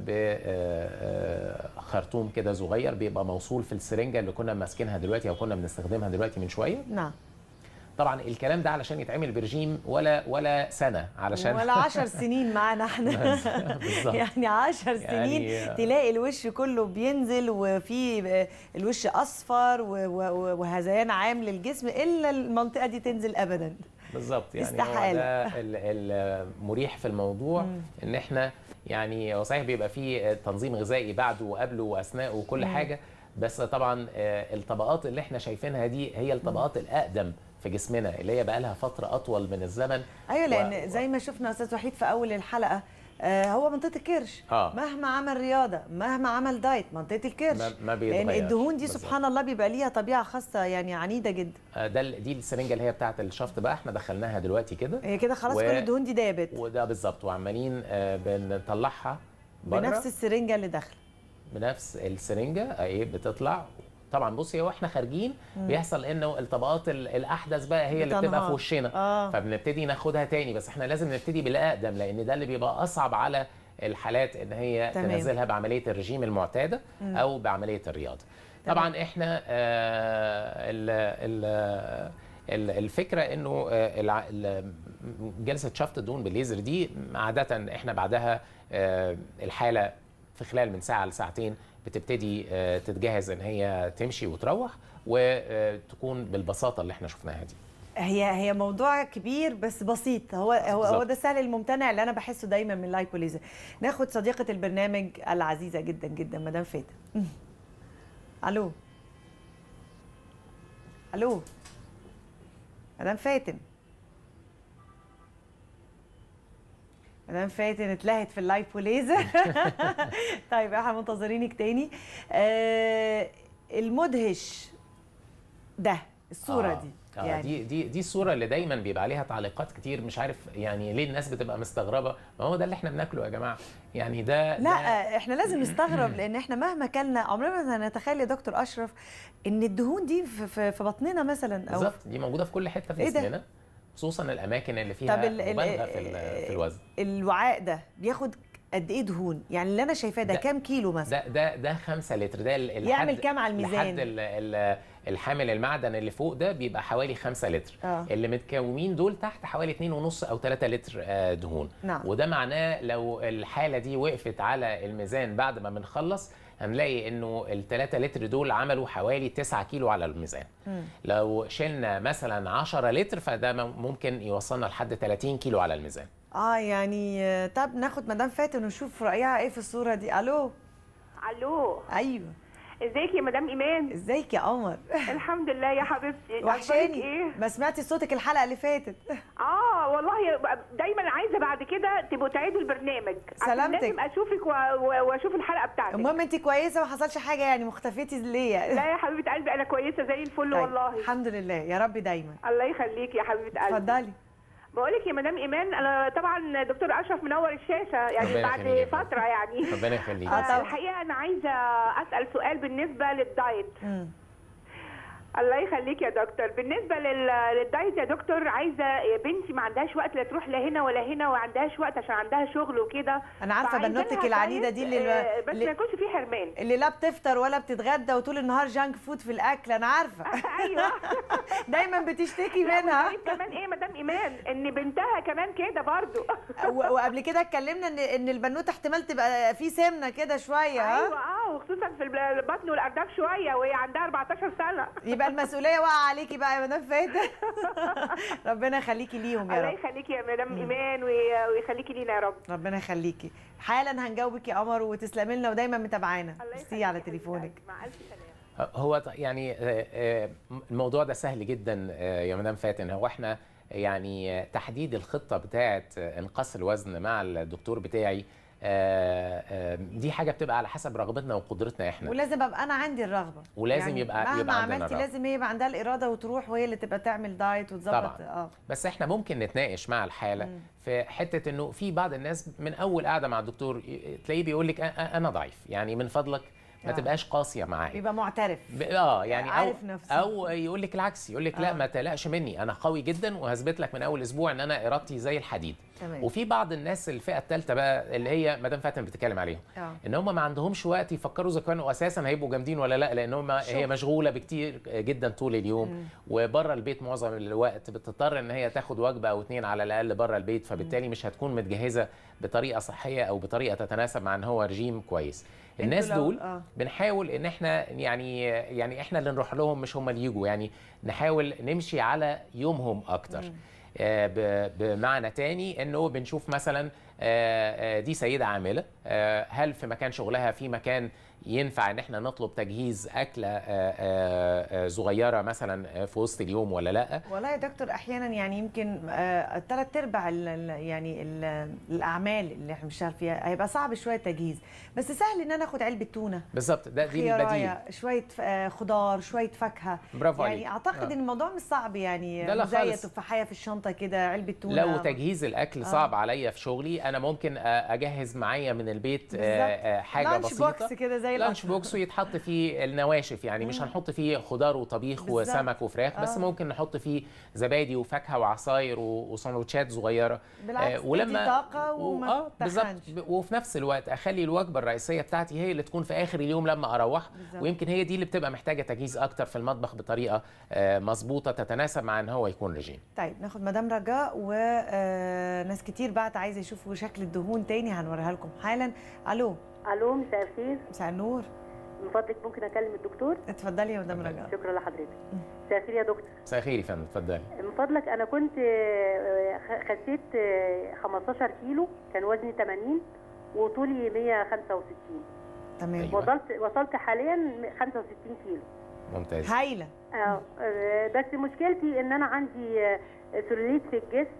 [SPEAKER 2] بخرطوم كده صغير بيبقى موصول في السرنجه اللي كنا ماسكينها دلوقتي او كنا بنستخدمها دلوقتي من شويه
[SPEAKER 1] نعم
[SPEAKER 2] طبعا الكلام ده علشان يتعمل برجيم ولا ولا سنه علشان
[SPEAKER 1] ولا عشر سنين معانا احنا
[SPEAKER 2] بالظبط.
[SPEAKER 1] يعني عشر سنين
[SPEAKER 2] يعني-
[SPEAKER 1] تلاقي الوش كله بينزل وفي الوش اصفر و- و- وهذيان عام للجسم الا المنطقه دي تنزل ابدا
[SPEAKER 2] بالظبط يعني هو
[SPEAKER 1] استحالة.
[SPEAKER 2] ده ال- المريح في الموضوع ان احنا يعني هو صحيح بيبقى فيه تنظيم غذائي بعده وقبله واثناءه وكل حاجه بس طبعا آه، الطبقات اللي احنا شايفينها دي هي الطبقات الاقدم في جسمنا اللي هي بقى لها فتره اطول من الزمن
[SPEAKER 1] ايوه
[SPEAKER 2] و-
[SPEAKER 1] لان زي ما شفنا استاذ وحيد في اول الحلقه آه، هو منطقه الكرش
[SPEAKER 2] آه.
[SPEAKER 1] مهما عمل رياضه مهما عمل دايت منطقه الكرش
[SPEAKER 2] ما- ما
[SPEAKER 1] لان
[SPEAKER 2] بيتغيرش.
[SPEAKER 1] الدهون دي
[SPEAKER 2] بالظبط.
[SPEAKER 1] سبحان الله بيبقى ليها طبيعه خاصه يعني عنيده جدا
[SPEAKER 2] آه، ده ال- دي السرنجه اللي هي بتاعه الشفط بقى احنا دخلناها دلوقتي كده
[SPEAKER 1] هي كده خلاص
[SPEAKER 2] و-
[SPEAKER 1] كل الدهون دي دابت
[SPEAKER 2] وده بالظبط وعمالين آه، بنطلعها بره
[SPEAKER 1] بنفس السرنجه اللي داخله
[SPEAKER 2] بنفس السرنجه اهي بتطلع طبعا بصي واحنا خارجين بيحصل انه الطبقات ال- الاحدث بقى هي اللي بتبقى
[SPEAKER 1] بتنهار.
[SPEAKER 2] في وشنا
[SPEAKER 1] آه.
[SPEAKER 2] فبنبتدي ناخدها تاني بس احنا لازم نبتدي بالاقدم لان ده اللي بيبقى اصعب على الحالات ان هي
[SPEAKER 1] تمام.
[SPEAKER 2] تنزلها بعمليه الرجيم المعتاده او بعمليه الرياضه طبعا احنا آه، ال ال ال- الفكره انه آه، الع- ال- جلسه شفط الدهون بالليزر دي عاده احنا بعدها آه، الحاله في خلال من ساعه لساعتين بتبتدي آه، تتجهز ان هي تمشي وتروح وتكون بالبساطه اللي احنا شفناها دي
[SPEAKER 1] هي هي موضوع كبير بس بسيط هو هو هو
[SPEAKER 2] بالظبط.
[SPEAKER 1] ده السهل الممتنع اللي انا بحسه دايما من لايبوليزر ناخد صديقه البرنامج العزيزه جدا جدا مدام فاتن الو الو مدام فاتن مدام فاتن اتلهت في اللايبوليزر طيب احنا منتظرينك تاني آه المدهش ده الصوره
[SPEAKER 2] آه.
[SPEAKER 1] دي
[SPEAKER 2] آه يعني دي دي دي الصوره اللي دايما بيبقى عليها تعليقات كتير مش عارف يعني ليه الناس بتبقى مستغربه ما هو ده اللي احنا بناكله يا جماعه يعني ده
[SPEAKER 1] لا
[SPEAKER 2] ده
[SPEAKER 1] احنا لازم نستغرب لان احنا مهما كلنا عمرنا ما نتخيل يا دكتور اشرف ان الدهون دي في, في, في بطننا مثلا او
[SPEAKER 2] بالظبط دي موجوده في كل حته في
[SPEAKER 1] إيه ده؟
[SPEAKER 2] جسمنا خصوصا الاماكن اللي فيها
[SPEAKER 1] طب ال- ال-
[SPEAKER 2] مبالغه في ال- في الوزن
[SPEAKER 1] الوعاء ده بياخد قد ايه دهون يعني اللي انا شايفاه ده
[SPEAKER 2] ده-
[SPEAKER 1] كام كيلو مثلا
[SPEAKER 2] ده ده ده 5 لتر ده ال-
[SPEAKER 1] يعمل
[SPEAKER 2] الحد-
[SPEAKER 1] كام على الميزان؟
[SPEAKER 2] لحد ال- ال- الحامل المعدن اللي فوق ده بيبقى حوالي 5 لتر
[SPEAKER 1] آه.
[SPEAKER 2] اللي متكومين دول تحت حوالي 2.5 او 3 لتر آه، دهون
[SPEAKER 1] نعم.
[SPEAKER 2] وده معناه لو الحاله دي وقفت على الميزان بعد ما بنخلص هنلاقي انه ال 3 لتر دول عملوا حوالي 9 كيلو على الميزان لو شلنا مثلا 10 لتر فده مم- ممكن يوصلنا لحد 30 كيلو على الميزان
[SPEAKER 1] اه يعني آه، طب ناخد مدام فاتن ونشوف رايها ايه في الصوره دي الو
[SPEAKER 9] الو
[SPEAKER 1] ايوه
[SPEAKER 9] ازيك يا مدام ايمان
[SPEAKER 1] ازيك يا قمر
[SPEAKER 9] الحمد لله يا حبيبتي أخبارك
[SPEAKER 1] وحشاني
[SPEAKER 9] ايه
[SPEAKER 1] ما سمعتي صوتك الحلقه اللي فاتت
[SPEAKER 9] اه والله دايما عايزه بعد كده تبقوا تعيدوا البرنامج عشان
[SPEAKER 1] سلامتك.
[SPEAKER 9] لازم اشوفك و... و... واشوف الحلقه بتاعتك
[SPEAKER 1] المهم انت كويسه ما حصلش حاجه يعني مختفيتي ليه
[SPEAKER 9] لا يا حبيبه قلبي انا كويسه زي الفل
[SPEAKER 1] طيب،
[SPEAKER 9] والله
[SPEAKER 1] الحمد لله يا رب دايما
[SPEAKER 9] الله يخليك يا حبيبه قلبي
[SPEAKER 1] اتفضلي
[SPEAKER 9] بقول لك يا مدام ايمان انا طبعا دكتور اشرف منور الشاشه يعني
[SPEAKER 2] ربنا
[SPEAKER 9] بعد
[SPEAKER 2] يخليك يا فندم.
[SPEAKER 9] فتره يعني
[SPEAKER 2] ربنا يخليك
[SPEAKER 1] آه، طبعا.
[SPEAKER 9] الحقيقه انا عايزه اسال سؤال بالنسبه للدايت
[SPEAKER 1] مم.
[SPEAKER 9] الله يخليك يا دكتور بالنسبه لل- للدايت يا دكتور عايزه بنتي ما عندهاش وقت لا تروح لا هنا ولا هنا وما عندهاش وقت عشان عندها شغل وكده
[SPEAKER 1] أنا عارفة
[SPEAKER 9] فعايزة
[SPEAKER 1] بنوتك
[SPEAKER 9] لها
[SPEAKER 1] العنيدة
[SPEAKER 9] دايت،
[SPEAKER 1] دي اللي-
[SPEAKER 9] آه، بس
[SPEAKER 1] اللي-
[SPEAKER 9] ما يكونش فيه حرمان
[SPEAKER 1] اللي لا بتفطر ولا بتتغدى وطول النهار جانك فود في الاكل انا عارفه
[SPEAKER 9] ايوه
[SPEAKER 1] دايما بتشتكي
[SPEAKER 9] لا،
[SPEAKER 1] منها
[SPEAKER 9] والدايت كمان ايه مدام ايمان ان بنتها كمان كده برضو
[SPEAKER 1] و- وقبل كده اتكلمنا ان ان البنوته احتمال تبقى في سمنه كده شويه
[SPEAKER 9] ايوه
[SPEAKER 1] ها
[SPEAKER 9] اه وخصوصا في البطن والارداف شويه وهي عندها 14 سنه
[SPEAKER 1] يبقى المسؤوليه واقعه عليكي بقى يا مدام فاتن ربنا يخليكي ليهم يا
[SPEAKER 9] الله
[SPEAKER 1] رب
[SPEAKER 9] يخليكي يا مدام ايمان وي- ويخليكي لينا يا رب
[SPEAKER 1] ربنا يخليكي حالا هنجاوبك يا قمر وتسلمي لنا ودايما متابعانا
[SPEAKER 9] الله
[SPEAKER 1] ميرسي
[SPEAKER 9] يخليكي
[SPEAKER 1] على
[SPEAKER 9] يا حبيبة
[SPEAKER 1] تليفونك
[SPEAKER 9] قلبي. مع الف سلامه
[SPEAKER 2] هو ط- يعني آه، آه، الموضوع ده سهل جدا آه، يا مدام فاتن هو احنا يعني آه، تحديد الخطه بتاعه آه، انقاص الوزن مع الدكتور بتاعي آه، آه، دي حاجه بتبقى على حسب رغبتنا وقدرتنا احنا
[SPEAKER 1] ولازم ابقى انا عندي الرغبه
[SPEAKER 2] ولازم يبقى-
[SPEAKER 1] مهما
[SPEAKER 2] يبقى عندنا
[SPEAKER 1] عملتي
[SPEAKER 2] الرغبة.
[SPEAKER 1] لازم هي يبقى عندها الاراده وتروح وهي اللي تبقى تعمل دايت وتظبط
[SPEAKER 2] طبعاً.
[SPEAKER 1] اه
[SPEAKER 2] بس احنا ممكن نتناقش مع الحاله في حته انه في بعض الناس من اول قعده مع الدكتور ي- تلاقيه بيقول لك أ- أ- انا ضعيف يعني من فضلك ما
[SPEAKER 1] آه.
[SPEAKER 2] تبقاش قاسيه معايا
[SPEAKER 1] بيبقى معترف
[SPEAKER 2] ب- اه يعني او
[SPEAKER 1] عارف نفسه.
[SPEAKER 2] او يقول لك العكس يقول لك لا
[SPEAKER 1] آه.
[SPEAKER 2] ما تقلقش مني انا قوي جدا وهثبت لك من اول اسبوع ان انا ارادتي زي الحديد
[SPEAKER 1] تمام.
[SPEAKER 2] وفي بعض الناس الفئه الثالثه بقى اللي هي مدام فاتن بتتكلم عليهم
[SPEAKER 1] اه
[SPEAKER 2] ان هم ما عندهمش وقت يفكروا اذا كانوا اساسا هيبقوا جامدين ولا لا لان هم هي مشغوله بكتير جدا طول اليوم وبره البيت معظم الوقت بتضطر ان هي تاخد وجبه او اتنين على الاقل بره البيت فبالتالي مش هتكون متجهزه بطريقه صحيه او بطريقه تتناسب مع ان هو رجيم كويس الناس
[SPEAKER 1] لو-
[SPEAKER 2] دول
[SPEAKER 1] آه.
[SPEAKER 2] بنحاول ان احنا يعني يعني احنا اللي نروح لهم مش هم اللي يجوا يعني نحاول نمشي على يومهم اكتر آه، ب- بمعنى تاني انه بنشوف مثلا آه، آه، دي سيده عامله آه، هل في مكان شغلها في مكان ينفع ان احنا نطلب تجهيز اكله آه، آه، آه، صغيره مثلا آه، في وسط اليوم ولا لا
[SPEAKER 1] والله يا دكتور احيانا يعني يمكن ثلاث ارباع ال- ال- يعني ال- الاعمال اللي احنا بنشتغل فيها هيبقى صعب شويه تجهيز بس سهل ان انا اخد علبه تونه
[SPEAKER 2] بالظبط ده دي البديل
[SPEAKER 1] خيارية شويه آه، خضار شويه فاكهه
[SPEAKER 2] برافو
[SPEAKER 1] يعني
[SPEAKER 2] عليك.
[SPEAKER 1] اعتقد
[SPEAKER 2] آه.
[SPEAKER 1] ان الموضوع مش صعب يعني
[SPEAKER 2] لا لا
[SPEAKER 1] زي
[SPEAKER 2] خالص.
[SPEAKER 1] تفاحيه في الشنطه كده علبه تونه
[SPEAKER 2] لو تجهيز الاكل صعب عليا في شغلي انا ممكن آه، اجهز معايا من البيت آه،
[SPEAKER 1] بالظبط.
[SPEAKER 2] آه، حاجه
[SPEAKER 1] لانش
[SPEAKER 2] بسيطه
[SPEAKER 1] بوكس كده زي
[SPEAKER 2] لانش
[SPEAKER 1] القطر.
[SPEAKER 2] بوكس ويتحط فيه النواشف يعني مش هنحط فيه خضار وطبيخ
[SPEAKER 1] بالظبط.
[SPEAKER 2] وسمك وفراخ بس
[SPEAKER 1] آه.
[SPEAKER 2] ممكن نحط فيه زبادي وفاكهه وعصاير و- وسندوتشات صغيره
[SPEAKER 1] بالعكس، تدي طاقة وما
[SPEAKER 2] آه، بالظبط
[SPEAKER 1] تخنش.
[SPEAKER 2] ب- وفي نفس الوقت اخلي الوجبه الرئيسيه بتاعتي هي اللي تكون في اخر اليوم لما اروح
[SPEAKER 1] بالظبط.
[SPEAKER 2] ويمكن هي دي اللي بتبقى محتاجه تجهيز اكتر في المطبخ بطريقه آه، مظبوطه تتناسب مع ان هو يكون رجيم
[SPEAKER 1] طيب ناخد مدام رجاء وناس كتير بعد عايزه يشوفوا شكل الدهون تاني هنوريها لكم حالا الو
[SPEAKER 10] الو مساء الخير
[SPEAKER 1] مساء النور
[SPEAKER 10] من فضلك ممكن اكلم الدكتور
[SPEAKER 1] اتفضلي يا مدام رجاء
[SPEAKER 10] شكرا لحضرتك مساء الخير يا دكتور
[SPEAKER 2] مساء الخير يا فندم اتفضلي
[SPEAKER 10] من فضلك انا كنت آه، خ- خسيت آه، 15 كيلو كان وزني 80 وطولي 165
[SPEAKER 1] تمام
[SPEAKER 2] أيوة.
[SPEAKER 10] وصلت وصلت حاليا 65 كيلو
[SPEAKER 2] ممتاز
[SPEAKER 1] هايله
[SPEAKER 10] آه، آه، بس مشكلتي ان انا عندي آه، سلوليت في الجسم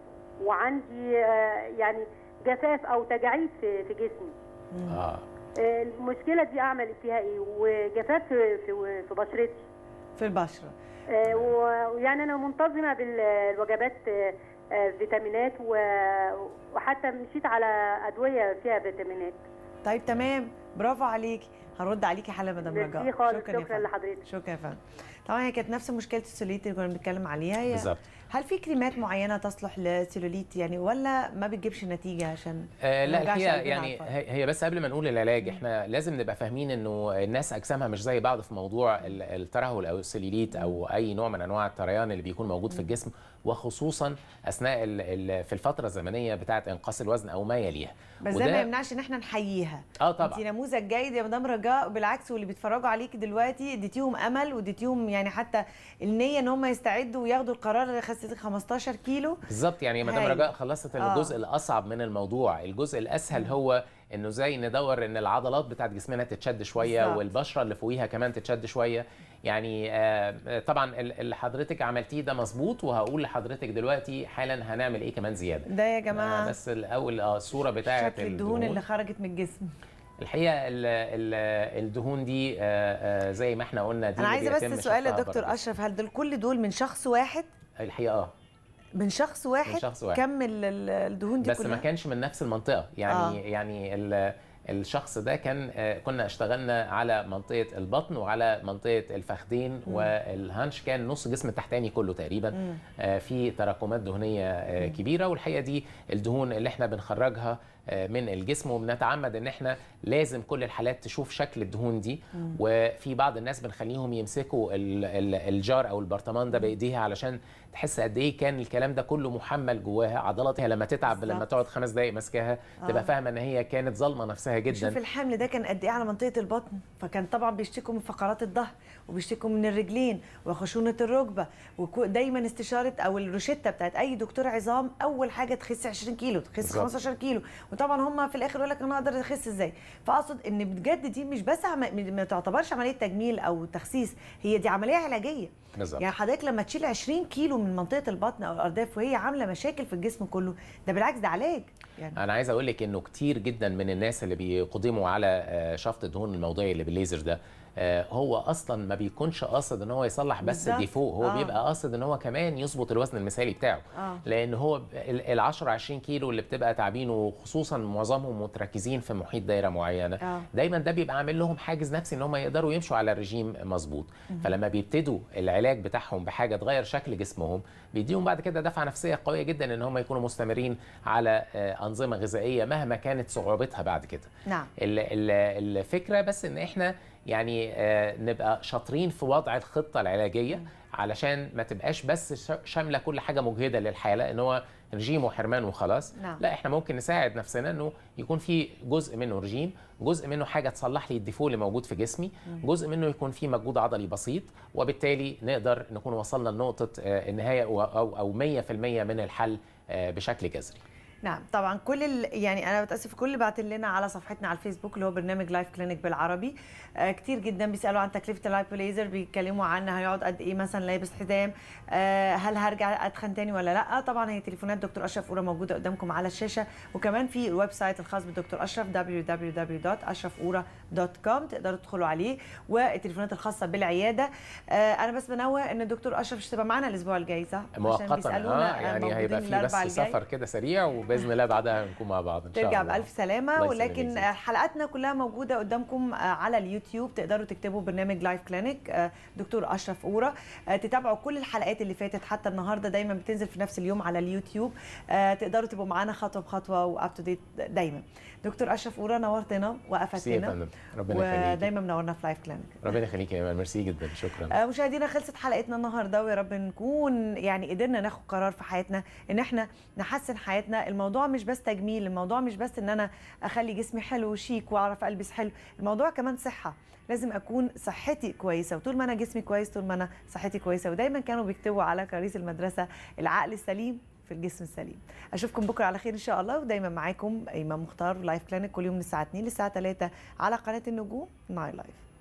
[SPEAKER 10] وعندي آه، يعني جفاف او تجاعيد في في جسمي
[SPEAKER 2] اه
[SPEAKER 10] آه، المشكله دي اعمل فيها ايه وجفاف في في في بشرتي
[SPEAKER 1] في البشره
[SPEAKER 10] آه، و- ويعني انا منتظمه بالوجبات آه، آه، فيتامينات و- وحتى مشيت على ادويه فيها فيتامينات
[SPEAKER 1] طيب تمام برافو عليكي هنرد عليكي حالا مدام
[SPEAKER 10] ميرسي
[SPEAKER 1] رجاء
[SPEAKER 10] خالص،
[SPEAKER 1] يا
[SPEAKER 10] شكراً
[SPEAKER 1] فندم.
[SPEAKER 10] لحضرتك.
[SPEAKER 1] شكرا يا فندم طبعا هي كانت نفس مشكله السيلوليت اللي كنا بنتكلم عليها هي
[SPEAKER 2] بالظبط.
[SPEAKER 1] هل في كريمات معينه تصلح للسيلوليت يعني ولا ما بتجيبش نتيجه عشان
[SPEAKER 2] آه
[SPEAKER 1] ما
[SPEAKER 2] لا
[SPEAKER 1] نرجعش
[SPEAKER 2] الحقيقه
[SPEAKER 1] قلبنا على
[SPEAKER 2] يعني
[SPEAKER 1] الفاضي؟
[SPEAKER 2] هي هي بس قبل ما نقول العلاج احنا لازم نبقى فاهمين انه الناس اجسامها مش زي بعض في موضوع ال- الترهل او السليليت او اي نوع من انواع الطريان اللي بيكون موجود في الجسم وخصوصا اثناء ال- ال- في الفتره الزمنيه بتاعه انقاص الوزن او ما يليها
[SPEAKER 1] بس ده ما يمنعش ان احنا نحييها
[SPEAKER 2] اه طبعا
[SPEAKER 1] انت نموذج جيد يا مدام رجاء بالعكس واللي بيتفرجوا عليكي دلوقتي اديتيهم امل واديتيهم يعني حتى النيه ان هم يستعدوا وياخدوا القرار خسيت 15 كيلو
[SPEAKER 2] بالظبط يعني مدام
[SPEAKER 1] هايل.
[SPEAKER 2] رجاء خلصت
[SPEAKER 1] آه.
[SPEAKER 2] الجزء الاصعب من الموضوع الجزء الاسهل هو انه زي ندور ان العضلات بتاعت جسمنا تتشد شويه
[SPEAKER 1] بالظبط.
[SPEAKER 2] والبشره اللي فوقيها كمان تتشد شويه يعني آه، طبعا ال- اللي حضرتك عملتيه ده مظبوط وهقول لحضرتك دلوقتي حالا هنعمل ايه كمان زياده
[SPEAKER 1] ده يا جماعه
[SPEAKER 2] آه، بس الاول اه الصوره بتاعت
[SPEAKER 1] شكل الدهون اللي خرجت من الجسم
[SPEAKER 2] الحقيقه ال ال الدهون دي آه، آه، زي ما احنا قلنا دي
[SPEAKER 1] انا
[SPEAKER 2] اللي
[SPEAKER 1] عايزه بس
[SPEAKER 2] بيتم
[SPEAKER 1] سؤال يا
[SPEAKER 2] شفطها
[SPEAKER 1] دكتور
[SPEAKER 2] بره
[SPEAKER 1] اشرف هل دول كل دول من شخص واحد
[SPEAKER 2] الحقيقه اه
[SPEAKER 1] من شخص واحد
[SPEAKER 2] شخص واحد.
[SPEAKER 1] كم ال- ال- الدهون دي
[SPEAKER 2] بس
[SPEAKER 1] كلها
[SPEAKER 2] ما كانش من نفس المنطقه يعني
[SPEAKER 1] آه.
[SPEAKER 2] آه. يعني ال- الشخص ده كان آه، كنا اشتغلنا على منطقه البطن وعلى منطقه الفخذين والهانش كان نص الجسم التحتاني كله تقريبا آه، في تراكمات دهنيه آه، كبيره والحقيقه دي الدهون اللي احنا بنخرجها آه، من الجسم وبنتعمد ان احنا لازم كل الحالات تشوف شكل الدهون دي وفي بعض الناس بنخليهم يمسكوا ال- ال- الجار او البرطمان ده بايديها علشان تحس قد ايه كان الكلام ده كله محمل جواها عضلاتها لما تتعب لما
[SPEAKER 1] بالظبط.
[SPEAKER 2] تقعد خمس دايق ماسكاها تبقى
[SPEAKER 1] آه.
[SPEAKER 2] فاهمه ان هي كانت ظالمه نفسها
[SPEAKER 1] شوف
[SPEAKER 2] جدا
[SPEAKER 1] الحمل ده كان قد ايه على منطقه البطن فكان طبعا بيشتكوا من فقرات الظهر وبيشتكوا من الرجلين وخشونه الركبه ودايما استشاره او الروشته بتاعت اي دكتور عظام اول حاجه تخس 20 كيلو تخس
[SPEAKER 2] بالظبط.
[SPEAKER 1] 15 كيلو وطبعا هم في الاخر يقول لك انا اقدر اخس ازاي فاقصد ان بجد دي مش بس عم... ما تعتبرش عمليه تجميل او تخسيس هي دي عمليه علاجيه
[SPEAKER 2] بالظبط
[SPEAKER 1] يعني حضرتك لما تشيل 20 كيلو من منطقه البطن او الارداف وهي عامله مشاكل في الجسم كله ده بالعكس ده علاج يعني
[SPEAKER 2] انا عايز اقول لك انه كتير جدا من الناس اللي بيقدموا على آه، شفط الدهون الموضعي اللي بالليزر ده آه، هو اصلا ما بيكونش قاصد ان هو يصلح بس
[SPEAKER 1] بالظبط.
[SPEAKER 2] الديفو هو
[SPEAKER 1] آه.
[SPEAKER 2] بيبقى قاصد ان هو كمان يظبط الوزن المثالي بتاعه
[SPEAKER 1] آه.
[SPEAKER 2] لان هو ال 10 20 كيلو اللي بتبقى تعبينه خصوصا معظمهم متركزين في محيط دايره معينه
[SPEAKER 1] آه.
[SPEAKER 2] دايما ده بيبقى عامل لهم حاجز نفسي ان هم يقدروا يمشوا على الرجيم مظبوط فلما بيبتدوا العلاج بتاعهم بحاجه تغير شكل جسمهم بيديهم بعد كده دفعه نفسيه قويه جدا ان هم يكونوا مستمرين على آه، انظمه غذائيه مهما كانت صعوبتها بعد كده
[SPEAKER 1] نعم
[SPEAKER 2] ال- ال- الفكره بس ان احنا يعني آه، نبقى شاطرين في وضع الخطه العلاجيه علشان ما تبقاش بس ش- شامله كل حاجه مجهده للحياه لان هو رجيم وحرمان وخلاص
[SPEAKER 1] نعم.
[SPEAKER 2] لا احنا ممكن نساعد نفسنا انه يكون في جزء منه رجيم جزء منه حاجه تصلح لي الديفو اللي موجود في جسمي جزء منه يكون فيه مجهود عضلي بسيط وبالتالي نقدر نكون وصلنا لنقطه آه، النهايه او او أو 100% من الحل آه، بشكل جذري
[SPEAKER 1] نعم طبعا كل ال... يعني انا بتاسف كل اللي بعت لنا على صفحتنا على الفيسبوك اللي هو برنامج لايف كلينيك بالعربي آه كتير جدا بيسالوا عن تكلفه اللايبو ليزر بيتكلموا عنها هيقعد قد ايه مثلا لابس حزام آه هل هرجع اتخن تاني ولا لا طبعا هي تليفونات دكتور اشرف اورا موجوده قدامكم على الشاشه وكمان في الويب سايت الخاص بالدكتور اشرف www.ashrafoura.com تقدروا تدخلوا عليه والتليفونات الخاصه بالعياده آه انا بس بنوه ان الدكتور اشرف مش هتبقى معانا الاسبوع الجاي صح عشان
[SPEAKER 2] مؤقتا
[SPEAKER 1] بيسألونا،
[SPEAKER 2] اه يعني
[SPEAKER 1] موجودين
[SPEAKER 2] هيبقى في بس
[SPEAKER 1] الأربع الجاي.
[SPEAKER 2] سفر كده سريع وباذن الله بعدها نكون مع بعض ان شاء الله
[SPEAKER 1] ترجع بألف سلامة
[SPEAKER 2] الله
[SPEAKER 1] ولكن
[SPEAKER 2] يسلمك.
[SPEAKER 1] حلقاتنا كلها موجودة قدامكم على اليوتيوب تقدروا تكتبوا برنامج لايف كلينيك دكتور أشرف أورا تتابعوا كل الحلقات اللي فاتت حتى النهاردة دايما بتنزل في نفس اليوم على اليوتيوب تقدروا تبقوا معانا خطوة بخطوة واب تو ديت دايما دكتور أشرف أورا نورتنا
[SPEAKER 2] ميرسي يا
[SPEAKER 1] وأفدتنا
[SPEAKER 2] فندم ربنا يخليكي
[SPEAKER 1] ودايما منورنا في لايف كلينيك
[SPEAKER 2] ربنا يخليكي يا ايمان ميرسي جدا شكرا
[SPEAKER 1] آه، مشاهدينا خلصت حلقتنا النهارده ويا رب نكون يعني قدرنا ناخد قرار في حياتنا ان احنا نحسن حياتنا الموضوع مش بس تجميل الموضوع مش بس ان انا اخلي جسمي حلو وشيك واعرف البس حلو الموضوع كمان صحه لازم اكون صحتي كويسه وطول ما انا جسمي كويس طول ما انا صحتي كويسه ودايما كانوا بيكتبوا على كراسي المدرسه العقل السليم في الجسم السليم اشوفكم بكره على خير ان شاء الله ودايما معاكم ايمن مختار لايف كلينيك كل يوم من الساعه 2 للساعه 3 على قناه النجوم ماي لايف